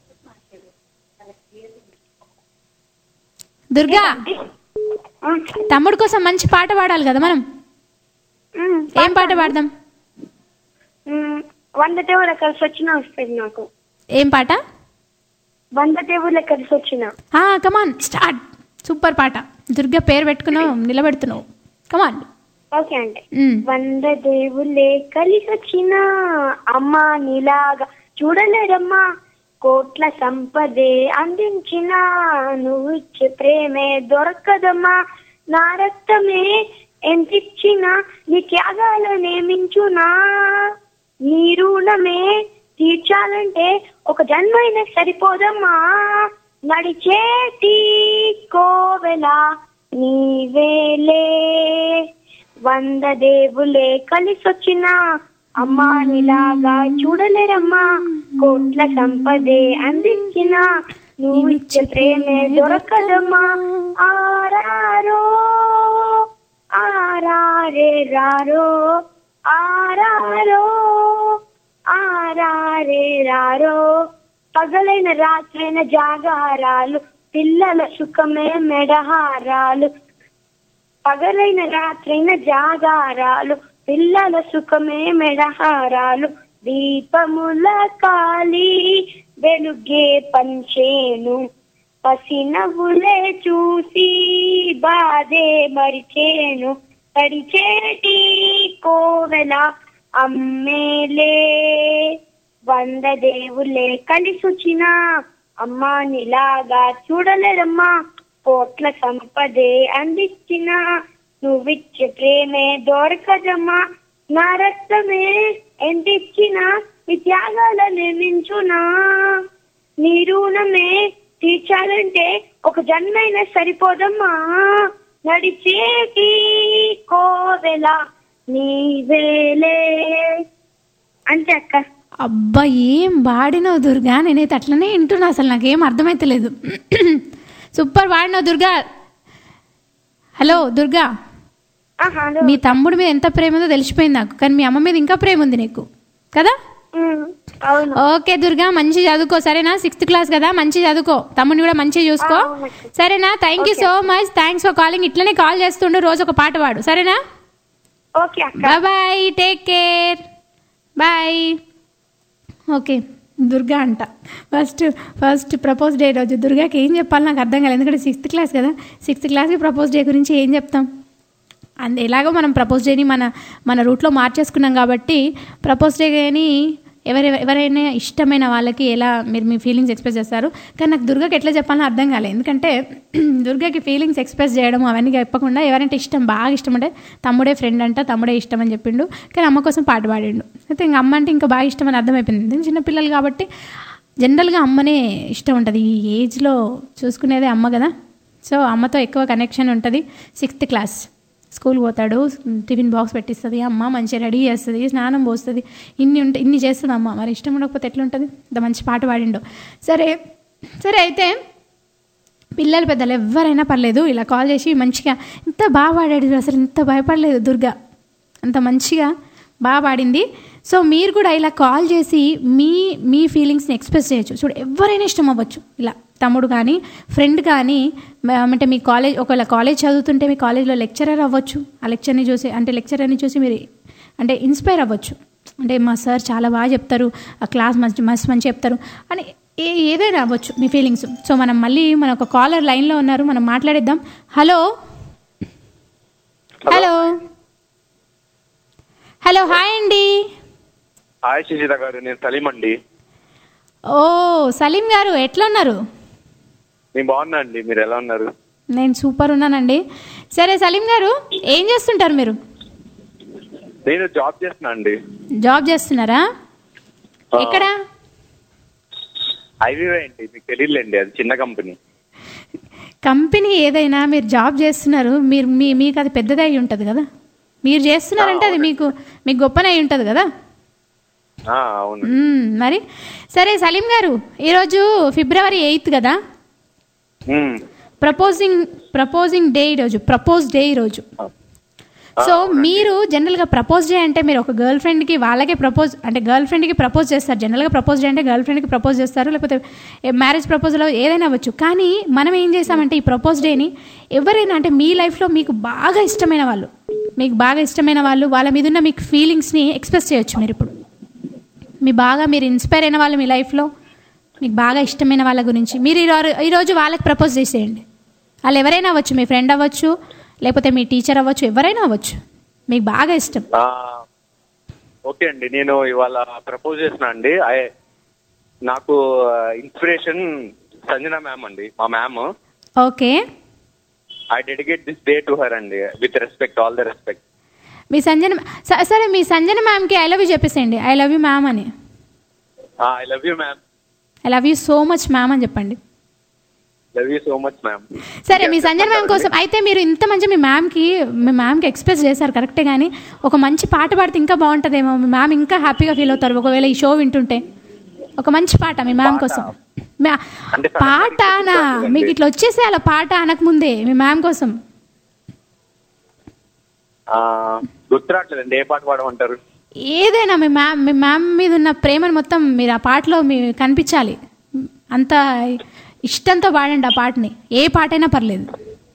దుర్గా ఉమ్, తమ్ముడు కోసం మంచి పాట పాడాలి కదా మనం ఉమ్, ఏం పాట పాడదాం ఉమ్, వంద టేబుల్ కలిసి వచ్చిన వస్తుంది నాకు ఏం పాట వంద టేబుల్ కలిసి వచ్చిన కమాన్ స్టార్ట్ సూపర్ పాట దుర్గా పేరు పెట్టుకున్నావు నిలబెడుతున్నావు కమాన్ ఓకే అండి వంద దేవుళ్ళే కలిసి వచ్చిన అమ్మా నీలాగా చూడలేదమ్మా కోట్ల సంపదే అందించిన నువ్వు ఇచ్చే ప్రేమే దొరకదమ్మా నా రక్తమే ఎంతిచ్చినా నీ త్యాగాలనే మించునా నీ రుణమే తీర్చాలంటే ఒక జన్మైనా సరిపోదమ్మా నడిచేటి కోవెల నీవేలే వంద దేవులే కలిసొచ్చిన అమ్మా నీలాగా చూడలేరమ్మా కోట్ల సంపదే అందించిన నువ్వు ఇచ్చే ప్రేమే దొరకదమ్మా ఆరారో ఆరారే రారో ఆరారో ఆరారే రారో పగలైన రాత్రైన జాగారాలు పిల్లల సుఖమే మెడహారాలు పగలైన రాత్రైన జాగారాలు పిల్లల సుఖమే మెడహారాలు దీపముల కాలి వెలుగే పంచేను పసినవ్వులే చూసి బాధే మరిచేను తడిచేటి కోవెల అమ్మేలే వంద దేవులే కలిసొచ్చిన అమ్మా నీలాగా చూడలేదమ్మా కోట్ల సంపదే అందించిన నువ్విచ్చే ప్రేమే దొరకదమ్మా నా రక్తమే ఎంతిచ్చినా నీ త్యాగాలనే మించునా నీ రుణమే తీర్చాలంటే ఒక జన్మైనా సరిపోదమ్మా నడిచేటి కోవెల నీవేలే అంతే అక్క అబ్బా ఏం పాడినావు దుర్గా నేనైతే అట్లనే వింటున్నా అసలు నాకేం అర్థమైతలేదు సూపర్ పాడినావు దుర్గా హలో దుర్గా ఆ, హలో మీ తమ్ముడి మీద ఎంత ప్రేమ ఉందో తెలిసిపోయింది నాకు కానీ మీ అమ్మ మీద ఇంకా ప్రేమ ఉంది నీకు కదా ఉమ్, అవును ఓకే దుర్గా మంచి చదువుకో సరేనా సిక్స్త్ క్లాస్ కదా మంచి చదువుకో తమ్ముడిని కూడా మంచిగా చూసుకో సరేనా thank you so much thanks for calling ఇట్లనే కాల్ చేస్తుండు రోజు ఒక పాట పాడు సరేనా ఓకే అక్క bye bye take care bye okay Durga అంట ఫస్ట్ ఫస్ట్ ప్రపోజ్ డే రోజు దుర్గాకి ఏం చెప్పాలి నాకు అర్థం కాలేదు ఎందుకంటే సిక్స్త్ క్లాస్ కదా సిక్స్త్ క్లాస్కి ప్రపోజ్ డే గురించి ఏం చెప్తాం అండ్ ఎలాగో మనం ప్రపోజ్ డేని మన మన రూట్లో మార్చేసుకున్నాం కాబట్టి ప్రపోజ్ డేని ఎవరి ఎవరైనా ఇష్టమైన వాళ్ళకి ఎలా మీరు మీ ఫీలింగ్స్ ఎక్స్ప్రెస్ చేస్తారు కానీ నాకు దుర్గాకి ఎట్లా చెప్పాలో అర్థం కాలేదు ఎందుకంటే దుర్గాకి ఫీలింగ్స్ ఎక్స్ప్రెస్ చేయడం అవన్నీ చెప్పకుండా ఎవరంటే ఇష్టం బాగా ఇష్టం అంటే తమ్ముడే ఫ్రెండ్ అంట తమ్ముడే ఇష్టం అని చెప్పిండు కానీ అమ్మ కోసం పాట పాడిండు అయితే ఇంకా అమ్మ అంటే ఇంకా బాగా ఇష్టం అని అర్థమైపోయింది ఎందుకంటే చిన్నపిల్లలు కాబట్టి జనరల్గా అమ్మనే ఇష్టం ఉంటుంది ఈ ఏజ్లో చూసుకునేదే అమ్మ కదా సో అమ్మతో ఎక్కువ కనెక్షన్ ఉంటుంది సిక్స్త్ క్లాస్ స్కూల్ పోతాడు టిఫిన్ బాక్స్ పెట్టిస్తుంది అమ్మ మంచిగా రెడీ చేస్తుంది స్నానం పోస్తుంది ఇన్ని ఉంటే ఇన్ని చేస్తుంది అమ్మ మరి ఇష్టం ఉండకపోతే ఎట్లుంటుంది ఇంత మంచి పాట పాడిండు సరే సరే అయితే పిల్లలు పెద్దలు ఎవరైనా పర్లేదు ఇలా కాల్ చేసి మంచిగా ఇంత బాగా పాడాడు అసలు ఇంత భయపడలేదు దుర్గా అంత మంచిగా బాగా పాడింది సో మీరు కూడా ఇలా కాల్ చేసి మీ మీ ఫీలింగ్స్ని ఎక్స్ప్రెస్ చేయొచ్చు చూడు ఎవరైనా ఇష్టం అవ్వచ్చు ఇలా తమ్ముడు కానీ ఫ్రెండ్ కానీ మ- అంటే మీ కాలేజ్ ఒకవేళ కాలేజ్ చదువుతుంటే మీ కాలేజ్లో లెక్చరర్ అవ్వచ్చు ఆ లెక్చర్ని చూసి అంటే లెక్చరర్ని చూసి మీరు అంటే ఇన్స్పైర్ అవ్వచ్చు అంటే మా సార్ చాలా బాగా చెప్తారు ఆ క్లాస్ మంచి మస్తు మంచి చెప్తారు అని ఏ ఏదైనా అవ్వచ్చు మీ ఫీలింగ్స్ సో మనం మళ్ళీ మన ఒక కాలర్ లైన్లో ఉన్నారు మనం మాట్లాడిద్దాం హలో హలో హలో హాయ్ అండి హాయ్ సుజీత గారు నేను సలీం అండి ఓ సలీం గారు ఎట్లా ఉన్నారు నేను బాగున్నా అండి మీరు ఎలా ఉన్నారు నేను సూపర్ ఉన్నానండి సరే సలీం గారు ఏం చేస్తుంటారు మీరు నేను జాబ్ చేస్తున్నా అండి జాబ్ చేస్తున్నారా ఎక్కడ ఐవీవై అండి మీకు తెలియదులేండి అది చిన్న కంపెనీ కంపెనీ ఏదైనా మీరు జాబ్ చేస్తున్నారు మీరు మీ మీకు అది పెద్దది అయి ఉంటుంది కదా మీరు చేస్తున్నారంటే అది మీకు మీకు గొప్పనే అయి ఉంటుంది కదా ఆ, అవును మ్మ్, మరి సరే సలీం గారు ఈరోజు ఫిబ్రవరి ఎయిత్ కదా మ్మ్. ప్రపోజింగ్ ప్రపోజింగ్ డే ఈరోజు ప్రపోజ్ డే ఈరోజు సో మీరు జనరల్గా ప్రపోజ్ డే అంటే మీరు ఒక గర్ల్ ఫ్రెండ్కి వాళ్ళకే ప్రపోజ్ అంటే గర్ల్ ఫ్రెండ్కి ప్రపోజ్ చేస్తారు జనరల్గా ప్రపోజ్ డే అంటే గర్ల్ ఫ్రెండ్కి ప్రపోజ్ చేస్తారు లేకపోతే మ్యారేజ్ ప్రపోజల్ ఏదైనా అవ్వచ్చు కానీ మనం ఏం చేసామంటే ఈ ప్రపోజ్ డేని ఎవరైనా అంటే మీ లైఫ్లో మీకు బాగా ఇష్టమైన వాళ్ళు మీకు బాగా ఇష్టమైన వాళ్ళు వాళ్ళ మీద ఉన్న మీకు ఫీలింగ్స్ని ఎక్స్ప్రెస్ చేయొచ్చు మీరు ఇప్పుడు మీ బాగా మీరు ఇన్స్పైర్ అయిన వాళ్ళు మీ లైఫ్లో మీకు బాగా ఇష్టమైన వాళ్ళ గురించి మీరు ఈరోజు ఈరోజు వాళ్ళకి ప్రపోజ్ చేసేయండి వాళ్ళు ఎవరైనా అవ్వచ్చు మీ ఫ్రెండ్ అవ్వచ్చు లేకపోతే మీ టీచర్ అవ్వచ్చు ఎవరైనా అవ్వచ్చు మీకు బాగా ఇష్టం ఆ, ఓకే అండి నేను ఇవాళ ప్రపోజ్ చేసిన అండి ఐ నాకు ఇన్స్పిరేషన్ సంజన మ్యామ్ అండి మా ma'am okay I dedicate this day to her అండి with respect all the respect మీ సంజన స- సరే మీ సంజన మ్యామ్కి ఐ లవ్ యూ చెప్పేసేయండి ఐ లవ్ యూ మ్యామ్ అని I love you ma'am I love you so much ma'am అని చెప్పండి love you so much ma'am సరే మీ సంజన మ్యామ్ కోసం అయితే మీరు ఇంత మంచి మీ మ్యామ్కి మీ మ్యామ్కి ఎక్స్ప్రెస్ చేశారు కరెక్టే కానీ ఒక మంచి పాట పాడితే ఇంకా బాగుంటుందేమో మీ మ్యామ్ ఇంకా హ్యాపీగా ఫీల్ అవుతారు ఒకవేళ ఈ షో వింటుంటే ఒక మంచి పాట మీ మ్యామ్ కోసం మ్యా- పాటనా మీకు ఇట్లా వచ్చేసే అలా పాట అనక ముందే మీ మ్యామ్ కోసం గుర్తురావట్లేదండి ఏ పాట పాడమంటారు ఏదైనా మీ మ్యామ్ మీ మ్యామ్ మీద ఉన్న ప్రేమను మొత్తం మీరు ఆ పాటలో మీ కనిపించాలి అంత ఇష్టంతో పాడండి ఆ పాటని ఏ పాటైనా పర్లేదు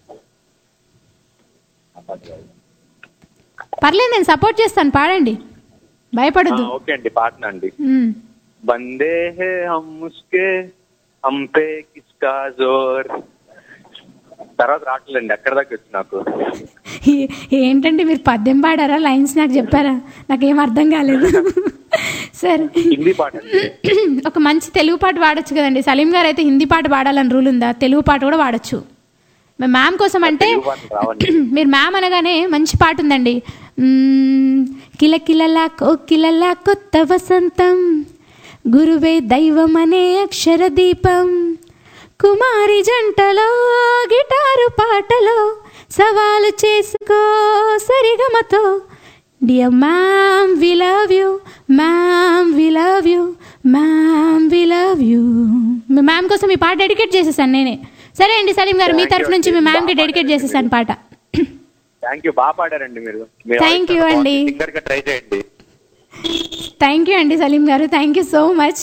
పర్లేదు నేను సపోర్ట్ చేస్తాను పాడండి భయపడద్దు ఓకే అండి పాటనా అండి మ్మ్. बंदे हैं हम उसके हम पे किसका जोर తర్వాత రావట్లేదండి అక్కడ దాకా వచ్చి నాకు ఏ- ఏంటండి మీరు పద్యం పాడారా లైన్స్ నాకు చెప్పారా నాకేం అర్థం కాలేదు సరే హిందీ పాట అండి ఒక మంచి తెలుగు పాట పాడొచ్చు కదండి సలీం గారు అయితే హిందీ పాట పాడాలని రూల్ ఉందా తెలుగు పాట కూడా పాడొచ్చు మేము మ్యామ్ కోసం అంటే తెలుగు పాటలు రావండి మీరు మ్యామ్ అనగానే మంచి పాట ఉందండి మ్మ్, కిలకిలలా కోకిలలా కొత్త వసంతం గురువే దైవం అనే అక్షర దీపం కుమారి జంటలో గిటారు పాటలో సవాలు చేసుకో సరిగమతో dear ma'am we love you ma'am we love you ma'am we love you మీ మ్యామ్ కోసం ఈ పాట డెడికేట్ చేసేసాను నేనే సరే అండి సలీం గారు మీ తరఫు నుంచి మీ మ్యామ్కి డెడికేట్ చేసేసాను పాట థ్యాంక్ యూ బాగా పాడారండి మీరు Thank you అండి. సింగర్ గా ట్రై చేయండి థ్యాంక్ యూ అండి సలీం గారు thank you so much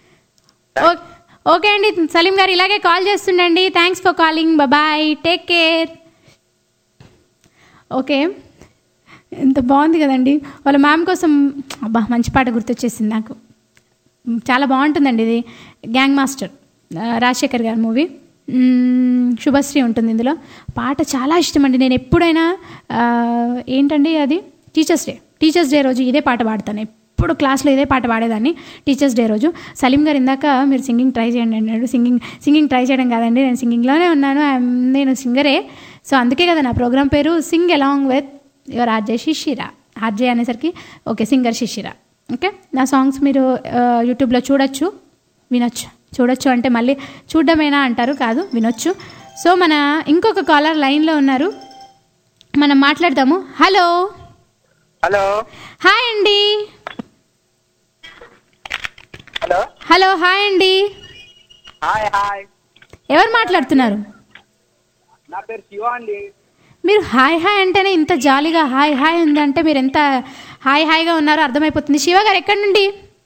okay అండి సలీం గారు ఇలాగే కాల్ చేస్తుండండి thanks for calling bye take care okay ఎంత బాగుంది కదండి వాళ్ళ మ్యామ్ కోసం అబ్బా మంచి పాట గుర్తొచ్చేసింది నాకు చాలా బాగుంటుందండి ఇది గ్యాంగ్ మాస్టర్ ఆ, రాజశేఖర్ గారి మూవీ మ్మ్, శుభశ్రీ ఉంటుంది ఇందులో పాట చాలా ఇష్టం అండి నేను ఎప్పుడైనా ఆ, ఏంటండి అది టీచర్స్ డే టీచర్స్ డే రోజు ఇదే పాట పాడతాను ఎప్పుడు క్లాస్లో ఇదే పాట పాడేదాన్ని టీచర్స్ డే రోజు సలీం గారు ఇందాక మీరు సింగింగ్ ట్రై చేయండి అన్నాడు సింగింగ్ సింగింగ్ ట్రై చేయడం కాదండి నేను సింగింగ్లోనే ఉన్నాను I'm- నేను సింగరే సో అందుకే కదా నా ప్రోగ్రామ్ పేరు sing along with your RJ Shishira RJ అనేసరికి ఓకే సింగర్ శిశిరా ఓకే నా సాంగ్స్ మీరు ఆ, యూట్యూబ్లో చూడొచ్చు వినొచ్చు చూడొచ్చు అంటే మళ్ళీ చూడడమేనా అంటారు కాదు వినొచ్చు సో మన ఇంకొక కాలర్ లైన్లో ఉన్నారు మనం మాట్లాడదాము హలో హలో హాయ్ అండి హలో హలో హాయ్ అండి హాయ్ హాయ్ ఎవరు మాట్లాడుతున్నారు నా పేరు శివ అండి మీరు హాయ్ హాయ్ అంటేనే ఇంత జాలీగా హాయ్ హాయ్ ఉందంటే మీరు ఎంత హాయ్ హాయిగా ఉన్నారో అర్థమైపోతుంది శివ గారు ఎక్కడి నుండి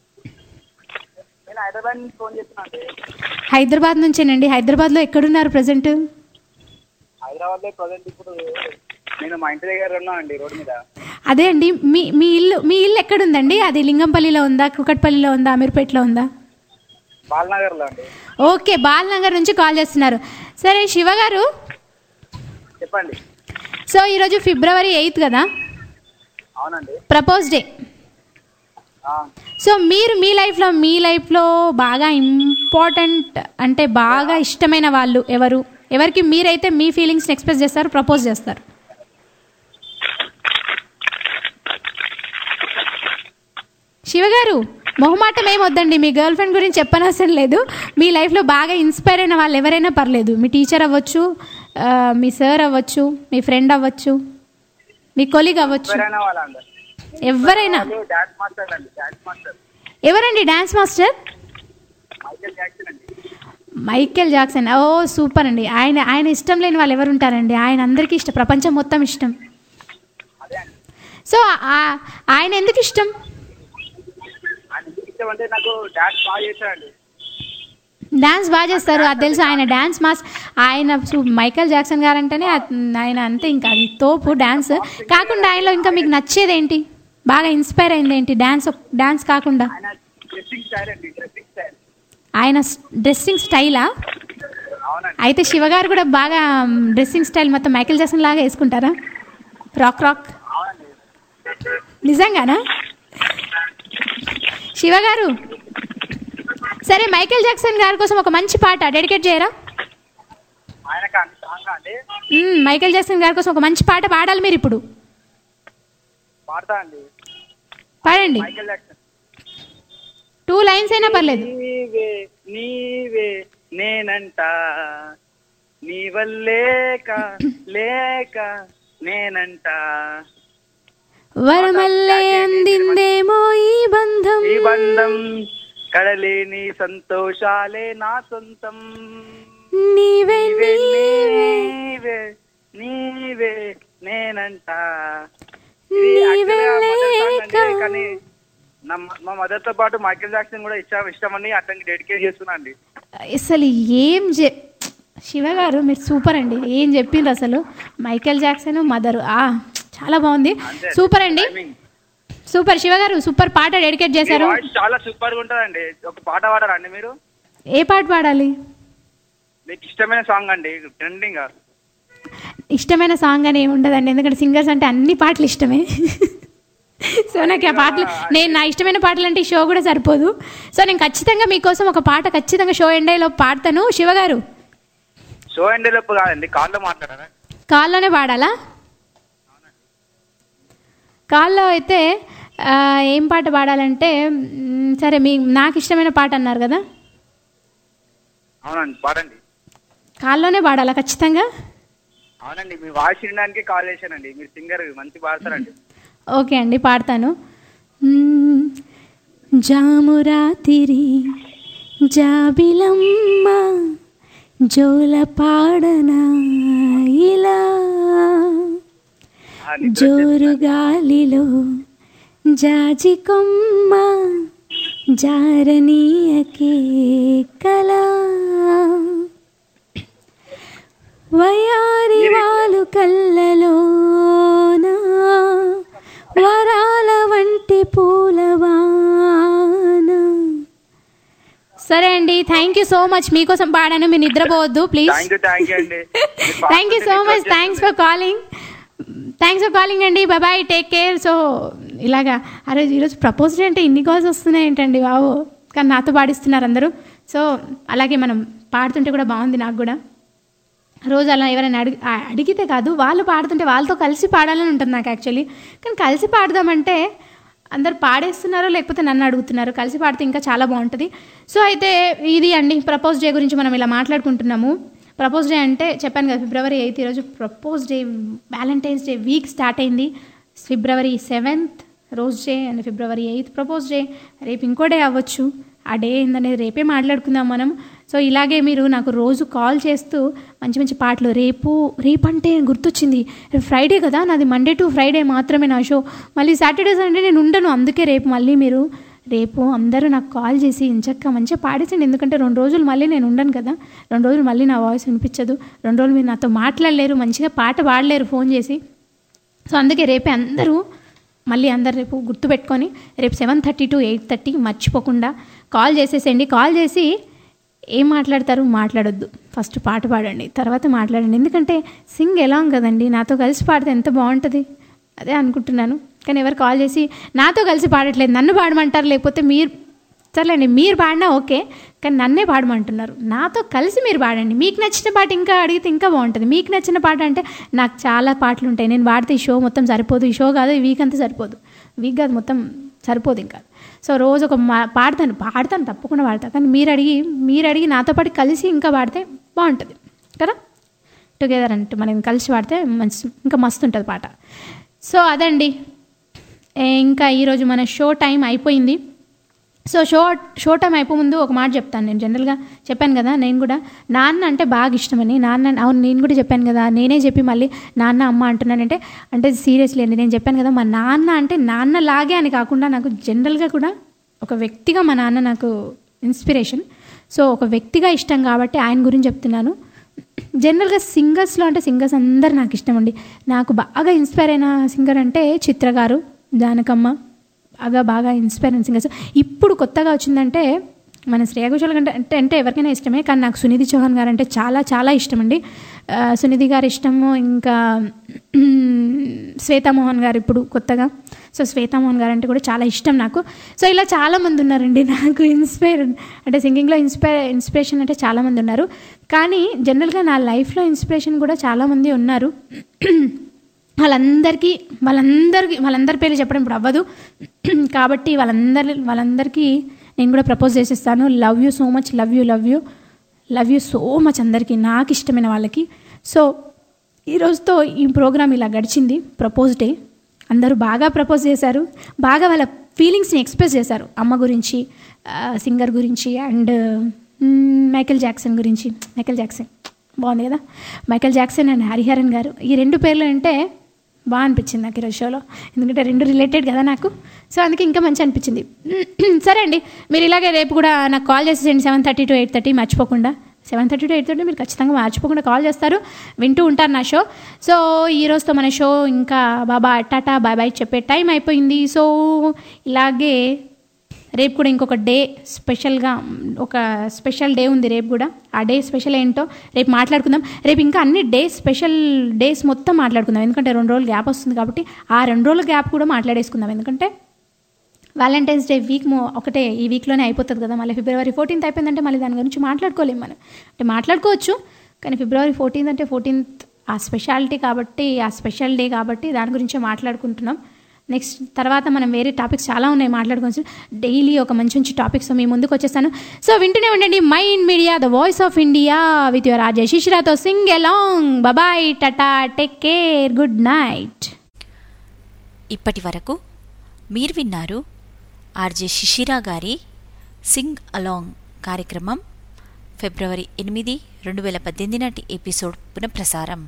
నేను హైదరాబాద్ నుంచి ఫోన్ చేస్తున్నా అండి హైదరాబాద్ నుంచేనండి హైదరాబాద్లో ఎక్కడున్నారు ప్రజెంట్ హైదరాబాద్ లో ప్రజెంట్ ఇప్పుడు నేను మా ఇంటి దగ్గర ఉన్నా అండి రోడ్ మీద అదే అండి మీ మీ ఇల్లు మీ ఇల్లు ఎక్కడుందండి అది లింగంపల్లిలో ఉందా కుకట్పల్లిలో ఉందా అమీర్పేటలో ఉందా బాలనగర్ లో అండి ఓకే బాలనగర్ నుంచి కాల్ చేస్తున్నారు సరే శివ గారు చెప్పండి సో ఈరోజు ఫిబ్రవరి ఎయిత్ కదా అవునండి ప్రపోజ్ డే ఆ, సో మీరు మీ లైఫ్లో మీ లైఫ్లో బాగా ఇంపార్టెంట్ అంటే బాగా ఇష్టమైన వాళ్ళు ఎవరు ఎవరికి మీరైతే మీ ఫీలింగ్స్ని ఎక్స్ప్రెస్ చేస్తారు ప్రపోజ్ చేస్తారు శివగారు మొహమాటం ఏం వద్దండి మీ గర్ల్ ఫ్రెండ్ గురించి చెప్పనవసరం లేదు మీ లైఫ్లో బాగా ఇన్స్పైర్ అయిన వాళ్ళు ఎవరైనా పర్లేదు మీ టీచర్ అవ్వచ్చు ఆ, మీ సార్ అవ్వచ్చు మీ ఫ్రెండ్ అవ్వచ్చు మీ కొలీగ్ అవ్వచ్చు ఎవరైనా వాళ్ళ అందరు ఎవరైనా డాన్స్ మాస్టర్ అండి డాన్స్ మాస్టర్ ఎవరండి డాన్స్ మాస్టర్ మైకేల్ జాక్సన్ అండి మైకేల్ జాక్సన్ ఓ సూపర్ అండి ఆయన ఆయన ఇష్టం లేని వాళ్ళు ఎవరు ఉంటారండి ఆయన అందరికీ ఇష్టం ప్రపంచం మొత్తం ఇష్టం సో ఆ- ఆయన ఎందుకు ఇష్టం ఆయన ఎందుకు ఇష్టం అంటే నాకు డాన్స్ బాగా చేశాడండి డాన్స్ బాగా చేస్తారు అది తెలుసు ఆయన డాన్స్ మాస్ ఆయన సు- మైకేల్ జాక్సన్ గారు అంటేనే ఆ- ఆయన అంతే ఇంకా అది తోపు డాన్స్ కాకుండా ఆయనలో ఇంకా మీకు నచ్చేది ఏంటి బాగా ఇన్స్పైర్ అయింది ఏంటి డాన్స్ డాన్స్ కాకుండా ఆయన డ్రెస్సింగ్ స్టైల్ అండి డ్రెస్సింగ్ స్టైల్ ఆయన డ్రెస్సింగ్ స్టైలా అవునండి అయితే శివగారు కూడా బాగా డ్రెస్సింగ్ స్టైల్ మొత్తం మైకేల్ జాక్సన్ లాగా వేసుకుంటారా రాక్ రాక్ అవునండి నిజంగానా శివగారు సరే మైకేల్ జాక్సన్ గారి కోసం ఒక మంచి పాట డెడికేట్ చేయరా ఆయనకు అంత సాంగ్ అండి మ్మ్, మైకేల్ జాక్సన్ గారి కోసం ఒక మంచి పాట పాడాలి మీరు ఇప్పుడు పాడతా అండి పాడండి మైకేల్ జాక్సన్ టూ లైన్స్ అయినా పర్లేదు నీవే నీవే నేనంట నీ వల్లేక లేక నేనంట వరమల్లే అందిందేమో ఈ బంధం ఈ బంధం కడలేని సంతోషాలే నా సొంతం నీవే నీవే నీవే నీవే నీవే నేనంట నీవే లేక కానీ నా మా మదర్ తో పాటు మైకేల్ జాక్సన్ కూడా ఇష్టం ఇష్టమని అతనికి డెడికేట్ చేస్తున్నా అండి అసలు ఏం చె శివ గారు మీరు సూపర్ అండి ఏం చెప్పిండ్రు అసలు మైకేల్ జాక్సన్ మదర్ ఆ చాలా బాగుంది సూపర్ అండి సూపర్ శివ గారు సూపర్ పాట డెడికేట్ మీ చేశారు వాయిస్ చాలా సూపర్ గా ఉంటదండి ఒక పాట పాడరా అండి మీరు ఏ పాట పాడాలి మీకు ఇష్టమైన సాంగ్ అండి ట్రెండింగ్ ఇష్టమైన సాంగ్ అని ఏమి ఉండదండి ఎందుకంటే సింగర్స్ అంటే అన్ని పాటలు ఇష్టమే సో నాకు ఆ పాటలు నేను నా ఇష్టమైన పాటలు అంటే ఈ షో కూడా సరిపోదు సో నేను ఖచ్చితంగా మీకోసం ఒక పాట ఖచ్చితంగా షో ఎండేలో పాడతాను శివగారు షో అండ్ లోపు కాదండి కాల్లో మాట్లాడారా కాల్లోనే పాడాలా కాల్లో అయితే ఆ, ఏం పాట పాడాలంటే మ్, సరే మీ నాకు ఇష్టమైన పాట అన్నారు కదా అవునండి పాడండి కాల్లోనే పాడాలా ఖచ్చితంగా అవునండి మీ వాయిస్ వినడానికి కాల్ చేశానండి మీరు సింగర్ మంచి పాడతారండి ఓకే అండి పాడతాను మ్మ్. జాము రాతిరి జాబిలమ్మ జోల పాడనా ఇలా జోరు గాలిలో జాజి కొమ్మ జారనీయకే కలా వయారి వాలు కళ్ళలోనా వరాల వంటి పూలవాన సరే అండి థ్యాంక్ యూ సో మచ్ మీకోసం పాడాను మీరు నిద్రపోవద్దు please thank you thank you అండి thank you so much thanks for calling thanks for calling అండి bye bye take care so ఇలాగా అరే ఈరోజు ప్రపోజ్ డే అంటే ఇన్ని కాల్స్ వస్తున్నాయి ఏంటండి బాబు కానీ నాతో పాడిస్తున్నారు అందరూ సో అలాగే మనం పాడుతుంటే కూడా బాగుంది నాకు కూడా రోజు అలా ఎవరైనా అడిగి ఆ- అడిగితే కాదు వాళ్ళు పాడుతుంటే వాళ్ళతో కలిసి పాడాలని ఉంటుంది నాకు యాక్చువల్లీ కానీ కలిసి పాడదామంటే అందరు పాడేస్తున్నారో లేకపోతే నన్ను అడుగుతున్నారు కలిసి పాడితే ఇంకా చాలా బాగుంటుంది సో అయితే ఇది అండి ప్రపోజ్ డే గురించి మనం ఇలా మాట్లాడుకుంటున్నాము ప్రపోజ్ డే అంటే చెప్పాను కదా ఫిబ్రవరి ఎయిత్ ఈరోజు propose day valentine's day week start అయింది February seventh rose day and February eighth propose day రేపు ఇంకో డే అవ్వచ్చు ఆ డే ఏందనేది రేపే మాట్లాడుకుందాం మనం సో ఇలాగే మీరు నాకు రోజు కాల్ చేస్తూ మంచి మంచి పాటలు రేపు రేపు అంటే గుర్తొచ్చింది రేపు ఫ్రైడే కదా నాది మండే టు ఫ్రైడే మాత్రమే నా షో మళ్ళీ సాటర్డే సండే నేను ఉండను అందుకే రేపు మళ్ళీ మీరు రేపు అందరూ నాకు కాల్ చేసి ఇంచక్క మంచిగా పాడేసండి ఎందుకంటే రెండు రోజులు మళ్ళీ నేను ఉండను కదా రెండు రోజులు మళ్ళీ నా వాయిస్ వినిపించదు రెండు రోజులు మీరు నాతో మాట్లాడలేరు మంచిగా పాట పాడలేరు ఫోన్ చేసి సో అందుకే రేపే అందరూ మళ్ళీ అందరు రేపు గుర్తుపెట్టుకొని రేపు seven thirty to eight thirty మర్చిపోకుండా కాల్ చేసేసేయండి కాల్ చేసి ఏం మాట్లాడతారు మాట్లాడొద్దు ఫస్ట్ పాట పాడండి తర్వాత మాట్లాడండి ఎందుకంటే సింగ్ ఎలాంగ్ కదండి నాతో కలిసి పాడితే ఎంత బాగుంటుంది అదే అనుకుంటున్నాను కానీ ఎవరు కాల్ చేసి నాతో కలిసి పాడట్లేదు నన్ను పాడమంటారు లేకపోతే మీరు సర్లేండి మీరు పాడినా ఓకే కానీ నన్నే పాడమంటున్నారు నాతో కలిసి మీరు పాడండి మీకు నచ్చిన పాట ఇంకా అడిగితే ఇంకా బాగుంటుంది మీకు నచ్చిన పాట అంటే నాకు చాలా పాటలు ఉంటాయి నేను పాడితే ఈ షో మొత్తం సరిపోదు ఈ షో కాదు ఈ వీక్ అంతా సరిపోదు వీక్ కాదు మొత్తం సరిపోదు ఇంకా సో రోజు ఒక మా పాడతాను పాడతాను తప్పకుండా పాడతాను కానీ మీరు అడిగి మీరు అడిగి నాతో పాటు కలిసి ఇంకా పాడితే బాగుంటుంది కదా టుగెదర్ అంటే మనం కలిసి పాడితే మంచి ఇంకా మస్తు ఉంటుంది పాట సో అదండి ఏ, ఇంకా ఈరోజు మన షో టైం అయిపోయింది సో షో షో టైం అయిపో ముందు ఒక మాట చెప్తాను నేను జనరల్గా చెప్పాను కదా నేను కూడా నాన్న అంటే బాగా ఇష్టమని నాన్న అవును నేను కూడా చెప్పాను కదా నేనే చెప్పి మళ్ళీ నాన్న అమ్మ అంటున్నానంటే అంటే సీరియస్లీ అండి నేను చెప్పాను కదా మా నాన్న అంటే నాన్న లాగే అని కాకుండా నాకు జనరల్గా కూడా ఒక వ్యక్తిగా మా నాన్న నాకు ఇన్స్పిరేషన్ సో ఒక వ్యక్తిగా ఇష్టం కాబట్టి ఆయన గురించి చెప్తున్నాను జనరల్గా సింగర్స్లో అంటే సింగర్స్ అందరు నాకు ఇష్టం అండి నాకు బాగా ఇన్స్పైర్ అయిన సింగర్ అంటే చిత్ర గారు జానకమ్మ బాగా బాగా ఇన్స్పైర్ అయిన సింగర్స్ ఇప్పుడు కొత్తగా వచ్చిందంటే మన శ్రేయ ఘోషాల్ కంటే అంటే అంటే ఎవరికైనా ఇష్టమే కానీ నాకు సునిధి చౌహాన్ గారు అంటే చాలా చాలా ఇష్టం అండి ఆ, సునిధి గారి ఇష్టము ఇంకా శ్వేతామోహన్ గారు ఇప్పుడు కొత్తగా సో శ్వేతామోహన్ గారు అంటే కూడా చాలా ఇష్టం నాకు సో ఇలా చాలామంది ఉన్నారండి నాకు ఇన్స్పైర్ అంటే సింగింగ్లో ఇన్స్పైర్ ఇన్స్పిరేషన్ అంటే చాలామంది ఉన్నారు కానీ జనరల్గా నా లైఫ్లో ఇన్స్పిరేషన్ కూడా చాలామంది ఉన్నారు వాళ్ళందరికీ వాళ్ళందరికీ వాళ్ళందరి పేర్లు చెప్పడం ఇప్పుడు అవ్వదు కాబట్టి వాళ్ళందరి వాళ్ళందరికీ నేను కూడా ప్రపోజ్ చేసేస్తాను love you so much love you love you love you so much అందరికీ నాకు ఇష్టమైన వాళ్ళకి సో ఈ రోజుతో ఈ ప్రోగ్రామ్ ఇలా గడిచింది ప్రపోజ్ డే అందరూ బాగా ప్రపోజ్ చేశారు బాగా వాళ్ళ ఫీలింగ్స్ని ఎక్స్ప్రెస్ చేశారు అమ్మ గురించి సింగర్ గురించి అండ్ మైకేల్ జాక్సన్ గురించి మైకేల్ జాక్సన్ బాగుంది కదా మైకేల్ జాక్సన్ అండ్ హరిహరన్ గారు ఈ రెండు పేర్లు అంటే బాగా అనిపించింది నాకు ఈరోజు షోలో ఎందుకంటే రెండు రిలేటెడ్ కదా నాకు సో అందుకే ఇంకా మంచి అనిపించింది సరే అండి మీరు ఇలాగే రేపు కూడా నాకు కాల్ చేసేయండి seven thirty to eight thirty మర్చిపోకుండా seven thirty to eight thirty మీరు ఖచ్చితంగా మర్చిపోకుండా కాల్ చేస్తారు వింటూ ఉంటారు నా షో సో ఈ రోజుతో మన షో ఇంకా బాబా టాటా బాయ్ బాయ్ చెప్పే టైం అయిపోయింది సో ఇలాగే రేపు కూడా ఇంకొక డే స్పెషల్గా ఒక స్పెషల్ డే ఉంది రేపు కూడా ఆ డే స్పెషల్ ఏంటో రేపు మాట్లాడుకుందాం రేపు ఇంకా అన్ని డే స్పెషల్ డేస్ మొత్తం మాట్లాడుకుందాం ఎందుకంటే రెండు రోజులు గ్యాప్ వస్తుంది కాబట్టి ఆ రెండు రోజుల గ్యాప్ కూడా మాట్లాడేసుకుందాం ఎందుకంటే వ్యాలంటైన్స్ డే వీక్ మో ఒకటే ఈ వీక్లోనే అయిపోతుంది కదా మళ్ళీ ఫిబ్రవరి ఫోర్టీన్త్ అయిపోయిందంటే మళ్ళీ దాని గురించి మాట్లాడుకోలేము మనం అంటే మాట్లాడుకోవచ్చు కానీ ఫిబ్రవరి ఫోర్టీన్త్ అంటే ఫోర్టీన్త్ ఆ స్పెషాలిటీ కాబట్టి ఆ స్పెషల్ డే కాబట్టి దాని గురించే మాట్లాడుకుంటున్నాం నెక్స్ట్ తర్వాత మనం వేరే టాపిక్స్ చాలా ఉన్నాయి మాట్లాడుకోవచ్చు డైలీ ఒక మంచి మంచి టాపిక్స్ మీ ముందుకు వచ్చేస్తాను సో వింటూనే ఉండండి mind media the voice of India with your RJ శిశిరాతో sing along bye tata take care good night ఇప్పటి వరకు మీరు విన్నారు ఆర్జే శిశిరా గారి సింగ్ అలాంగ్ కార్యక్రమం ఫిబ్రవరి ఎనిమిది రెండు వేల పద్దెనిమిది నాటి ఎపిసోడ్ పునఃప్రసారం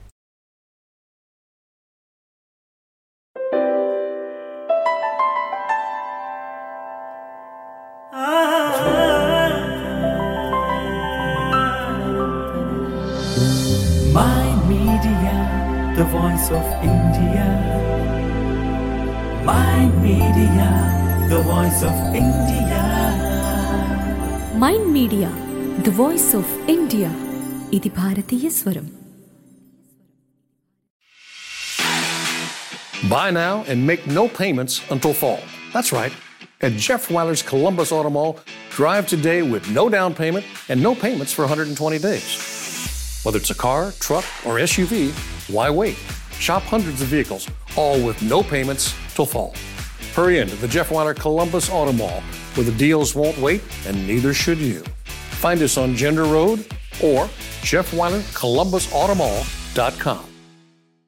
My Media, the voice of India. My Media, the voice of India. Mind media the voice of India ఇది భారతీయ స్వరం Buy now and make no payments until fall. That's right. At Jeff Weiler's Columbus Auto Mall, drive today with no down payment and no payments for 120 days. Whether it's a car, truck, or SUV, why wait? Shop hundreds of vehicles, all with no payments till fall. Hurry into the Jeff Weiler Columbus Auto Mall, where the deals won't wait and neither should you. Find us on Gender Road or jeffweilercolumbusautomall.com.